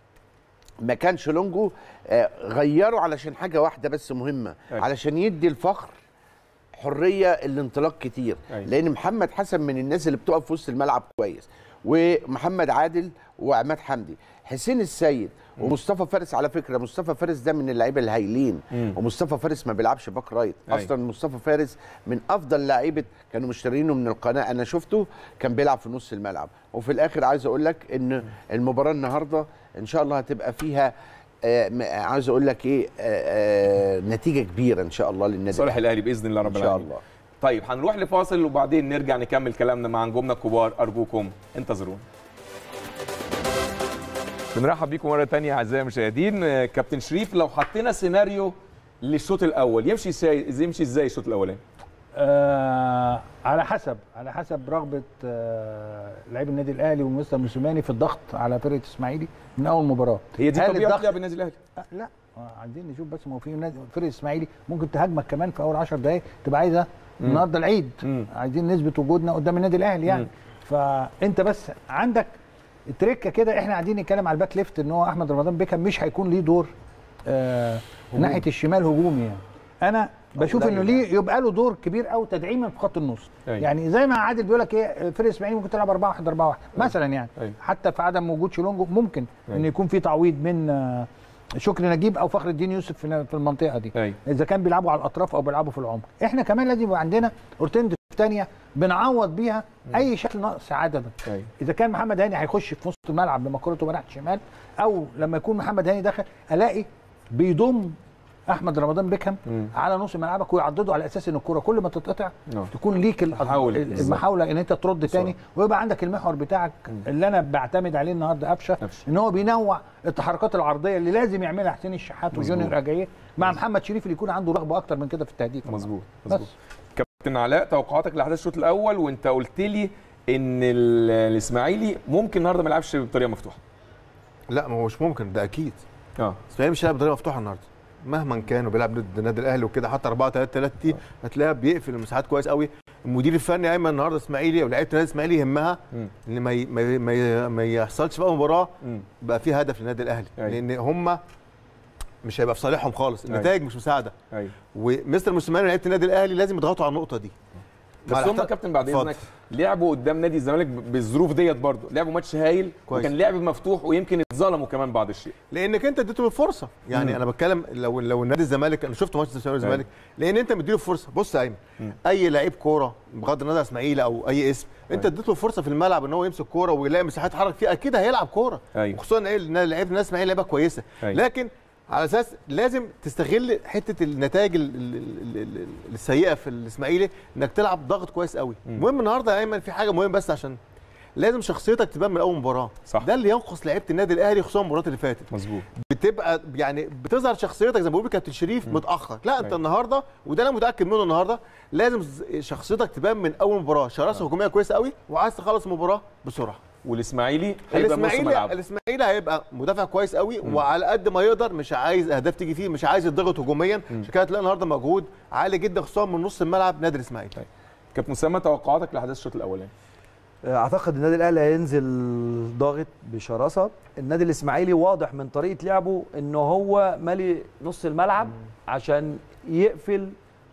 مكان شلونجو آه، غيره علشان حاجه واحده بس مهمه أيوة. علشان يدي الفخر حريه الانطلاق كتير أيوة. لان محمد حسن من الناس اللي بتقف في وسط الملعب كويس ومحمد عادل وعماد حمدي حسين السيد ومصطفى فارس على فكره مصطفى فارس ده من اللعيبه الهايلين مم. ومصطفى فارس ما بيلعبش باك رايت أيوة. اصلا مصطفى فارس من افضل لعيبه كانوا مشترينه من القناه انا شفته كان بيلعب في نص الملعب وفي الاخر عايز اقول لك ان المباراه النهارده ان شاء الله هتبقى فيها آه م- عايز اقول لك ايه آه آه نتيجه كبيره ان شاء الله للنادي صالح الاهلي باذن الله رب ان شاء العالمين الله طيب هنروح لفاصل وبعدين نرجع نكمل كلامنا مع نجومنا الكبار ارجوكم انتظرونا بنرحب بيكم مره تانية اعزائي المشاهدين آه، كابتن شريف لو حطينا سيناريو للشوط الاول يمشي ازاي يمشي ازاي الشوط الاولاني آه على حسب على حسب رغبه آه لعيب النادي الاهلي ومستر موسيماني في الضغط على فرقه اسماعيلي من اول مباراه هي دي هل طبيعه الضغط- لعب النادي الاهلي آه لا آه عايزين نشوف بس ما هو في نادي فرقه اسماعيلي ممكن تهاجمك كمان في اول 10 دقائق تبقى عايزه النهارده العيد مم. عايزين نثبت وجودنا قدام النادي الاهلي يعني مم. فانت بس عندك تريكه كده احنا قاعدين نتكلم على الباك ليفت ان هو احمد رمضان بيكهام مش هيكون ليه دور آه ناحيه الشمال هجومي يعني انا بشوف قليل انه ليه يبقى له دور كبير قوي تدعيما في خط النص أيوة. يعني زي ما عادل بيقول لك ايه فرقه اسماعيلي ممكن تلعب 4 1 4 1 مثلا يعني أيوة. حتى في عدم وجود شيلونجو ممكن ان أيوة. يكون في تعويض من آه، شكري نجيب او فخر الدين يوسف في في المنطقه دي ايوه اذا كان بيلعبوا على الاطراف او بيلعبوا في العمق احنا كمان لازم يبقى عندنا اورتين ثانيه بنعوض بيها اي شكل ناقص عددا ايوه اذا كان محمد هاني هيخش في وسط الملعب لما كرته تبقى ناحيه الشمال او لما يكون محمد هاني داخل الاقي بيضم احمد رمضان بيكهام مم. على نص ملعبك ويعضده على اساس ان الكره كل ما تتقطع نعم. تكون ليك ال- محاولة. بالظبط. المحاوله ان انت ترد تاني ويبقى عندك المحور بتاعك اللي انا بعتمد عليه النهارده قفشه قفشة. ان هو بينوع التحركات العرضيه اللي لازم يعملها حسين الشحات وجونيور اجاييه مع محمد شريف اللي يكون عنده رغبه اكتر من كده في التهديف مظبوط بس مظبوط كابتن علاء توقعاتك لاحداث الشوط الاول وانت قلت لي ان ال- الاسماعيلي ممكن النهارده ما يلعبش بطريقه مفتوحه لا ما هو مش ممكن ده اكيد اه اسماعيلي مش هيلعب بطريقه مفتوحه النهارده مهما كان وبيلعب ضد النادي الاهلي وكده حتى 4 3 3 دي هتلاقيها بيقفل المساحات كويس قوي المدير الفني ايمن النهارده اسماعيلي او لعيبه النادي الاسماعيلي يهمها مم. ان ما ي- ما ي- ما, ي- ما يحصلش بقى مباراه مم. بقى فيها هدف للنادي الاهلي أيوة. لان هم مش هيبقى في صالحهم خالص أيوة. النتائج مش مساعده ايوه ومستر موسيماني ولعيبه النادي الاهلي لازم يضغطوا على النقطه دي بس مع هم الاحترام- كابتن بعد اتفضل. اذنك لعبوا قدام نادي الزمالك ب- بالظروف ديت برضه لعبوا ماتش هايل كويس. وكان لعب مفتوح ويمكن اتظلموا كمان بعض الشيء لانك انت اديته فرصه يعني مم. انا بتكلم لو لو نادي الزمالك انا شفت ماتش الزمالك والزمالك لان انت مديله فرصه بص يا ايمن اي لعيب كوره بغض النظر اسماعيلي او اي اسم انت اديته فرصه في الملعب ان هو يمسك كوره ويلاقي مساحات يتحرك فيها اكيد هيلعب كوره أيوة. وخصوصا ان لعيبه الناس اسماعيلي لعيبه كويسه أيوة. لكن على اساس لازم تستغل حته النتائج ال- ال- ال- ال- السيئه في الاسماعيلي انك تلعب ضغط كويس قوي المهم النهارده يا ايمن في حاجه مهمه بس عشان لازم شخصيتك تبان من اول مباراه صح. ده اللي ينقص لعيبه النادي الاهلي خصوصا المباريات اللي فاتت مظبوط بتبقى يعني بتظهر شخصيتك زي ما بيقول كابتن شريف متاخر لا انت أيوة. النهارده وده انا متاكد منه النهارده لازم ز- شخصيتك تبان من اول مباراه شراسه هجوميه كويسه قوي وعايز تخلص المباراه بسرعه والاسماعيلي هيبقى نص الاسماعيلي ملعب الاسماعيلي هيبقى مدافع كويس قوي وعلى قد ما يقدر مش عايز اهداف تيجي فيه مش عايز يضغط هجوميا عشان كده هتلاقي النهارده مجهود عالي جدا خصوصا من نص الملعب نادي الاسماعيلي كابتن اسامه توقعاتك لاحداث الشوط الاولاني اعتقد النادي الاهلي هينزل ضاغط بشراسه النادي الاسماعيلي واضح من طريقه لعبه ان هو مالي نص الملعب عشان يقفل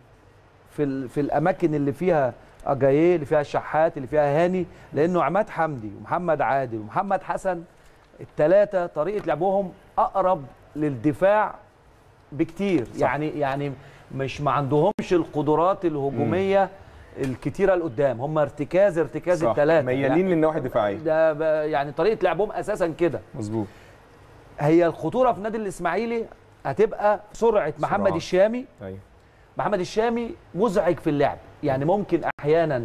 في ال- في الاماكن اللي فيها اجاييه اللي فيها الشحات اللي فيها هاني لانه عماد حمدي ومحمد عادل ومحمد حسن الثلاثه طريقه لعبهم اقرب للدفاع بكتير صح. يعني يعني مش ما عندهمش القدرات الهجوميه الكتيره لقدام هم ارتكاز ارتكاز صح. الثلاثه ميالين للنواحي الدفاعيه ده ب- يعني طريقه لعبهم اساسا كده مظبوط هي الخطوره في النادي الاسماعيلي هتبقى سرعه محمد سرعة. الشامي ايوه محمد الشامي مزعج في اللعب يعني ممكن احيانا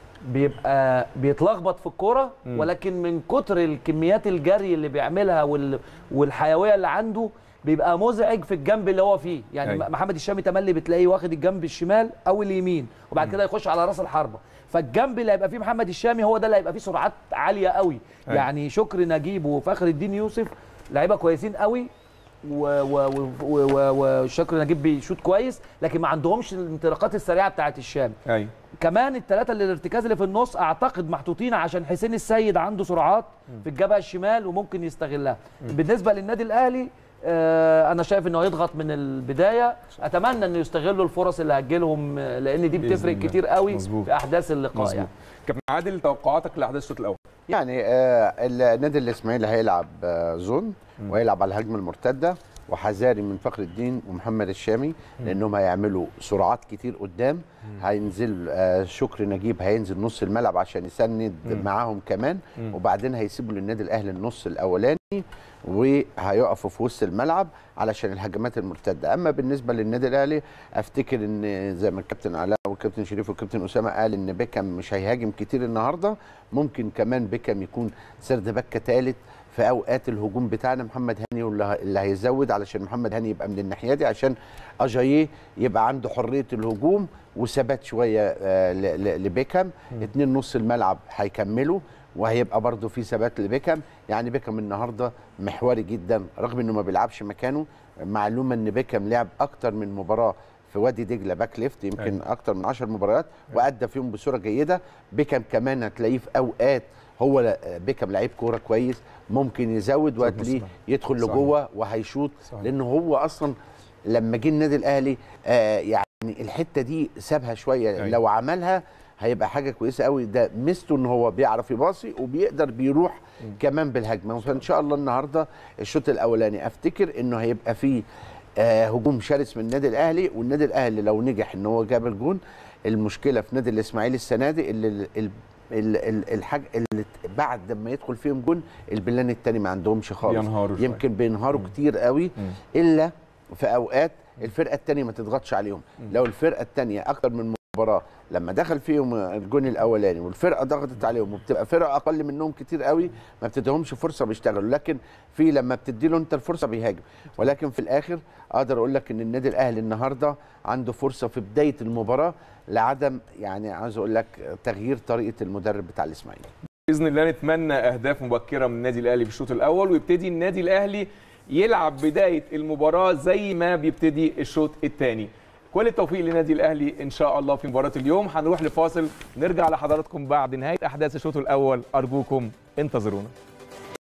بيبقى بيتلخبط في الكوره مم. ولكن من كتر الكميات الجري اللي بيعملها وال... والحيويه اللي عنده بيبقى مزعج في الجنب اللي هو فيه يعني أيوة. محمد الشامي تملي بتلاقيه واخد الجنب الشمال او اليمين وبعد كده يخش على راس الحربه فالجنب اللي هيبقى فيه محمد الشامي هو ده اللي هيبقى فيه سرعات عاليه قوي أيوة. يعني شكري نجيب وفخر الدين يوسف لعيبه كويسين قوي و- و- و- و- و- وشكري نجيب بيشوط كويس لكن ما عندهمش الانطلاقات السريعه بتاعه الشام ايوه كمان الثلاثه اللي الارتكاز اللي في النص اعتقد محطوطين عشان حسين السيد عنده سرعات في الجبهه الشمال وممكن يستغلها بالنسبه للنادي الاهلي آه انا شايف انه هيضغط من البدايه اتمنى انه يستغلوا الفرص اللي هتجيلهم آه، لان دي بإذن بتفرق الله. كتير قوي مظبوط. في احداث اللقاء مظبوط يعني كابتن عادل توقعاتك لاحداث الشوط الاول يعني آه النادي الاسماعيلي هيلعب آه زون وهيلعب على الهجمه المرتده وحذاري من فخر الدين ومحمد الشامي لانهم هيعملوا سرعات كتير قدام هينزل آه شكري نجيب هينزل نص الملعب عشان يسند معاهم كمان وبعدين هيسيبوا للنادي الاهلي النص الاولاني وهيقفوا في وسط الملعب علشان الهجمات المرتده اما بالنسبه للنادي الاهلي افتكر ان زي ما الكابتن علاء والكابتن شريف والكابتن اسامه قال ان بيكم مش هيهاجم كتير النهارده ممكن كمان بيكم يكون سرد باك ثالث في اوقات الهجوم بتاعنا محمد هاني واللي اللي هيزود علشان محمد هاني يبقى من الناحيه دي عشان اجاييه يبقى عنده حريه الهجوم وثبات شويه آه، ل- ل- لبيكم اتنين نص الملعب هيكملوا وهيبقى برضه في ثبات لبيكم يعني بيكم النهارده محوري جدا رغم انه ما بيلعبش مكانه معلومه ان بيكم لعب اكتر من مباراه في وادي دجله باك ليفت يمكن أيوة. اكتر من 10 مباريات وادى فيهم بصوره جيده بيكم كمان هتلاقيه في اوقات هو لا- بيكم لعيب كوره كويس ممكن يزود وهتلاقيه مصنع. يدخل صحيح. لجوه وهيشوط صحيح. لانه هو اصلا لما جه النادي الاهلي آه يعني الحته دي سابها شويه أيوة. لو عملها هيبقى حاجه كويسه قوي ده ميزته ان هو بيعرف يباصي وبيقدر بيروح كمان بالهجمه فان شاء الله النهارده الشوط الاولاني افتكر انه هيبقى فيه آه هجوم شرس من النادي الاهلي والنادي الاهلي لو نجح ان هو جاب الجون المشكله في نادي الاسماعيلي السنه دي اللي ال- ال- ال- ال- الحاج اللي بعد ما يدخل فيهم جون البلان التاني ما عندهمش خالص بينهاروا شوية. يمكن بينهاروا كتير قوي الا في اوقات الفرقه الثانيه ما تضغطش عليهم لو الفرقه الثانيه اكتر من مباراه لما دخل فيهم الجون الاولاني والفرقه ضغطت عليهم وبتبقى فرقه اقل منهم كتير قوي ما بتديهمش فرصه بيشتغلوا لكن في لما بتدي له انت الفرصه بيهاجم ولكن في الاخر اقدر اقول لك ان النادي الاهلي النهارده عنده فرصه في بدايه المباراه لعدم يعني عاوز اقول لك تغيير طريقه المدرب بتاع الاسماعيلي باذن الله نتمنى اهداف مبكره من النادي الاهلي في الشوط الاول ويبتدي النادي الاهلي يلعب بدايه المباراه زي ما بيبتدي الشوط الثاني كل التوفيق للنادي الاهلي ان شاء الله في مباراه اليوم هنروح لفاصل نرجع لحضراتكم بعد نهايه احداث الشوط الاول ارجوكم انتظرونا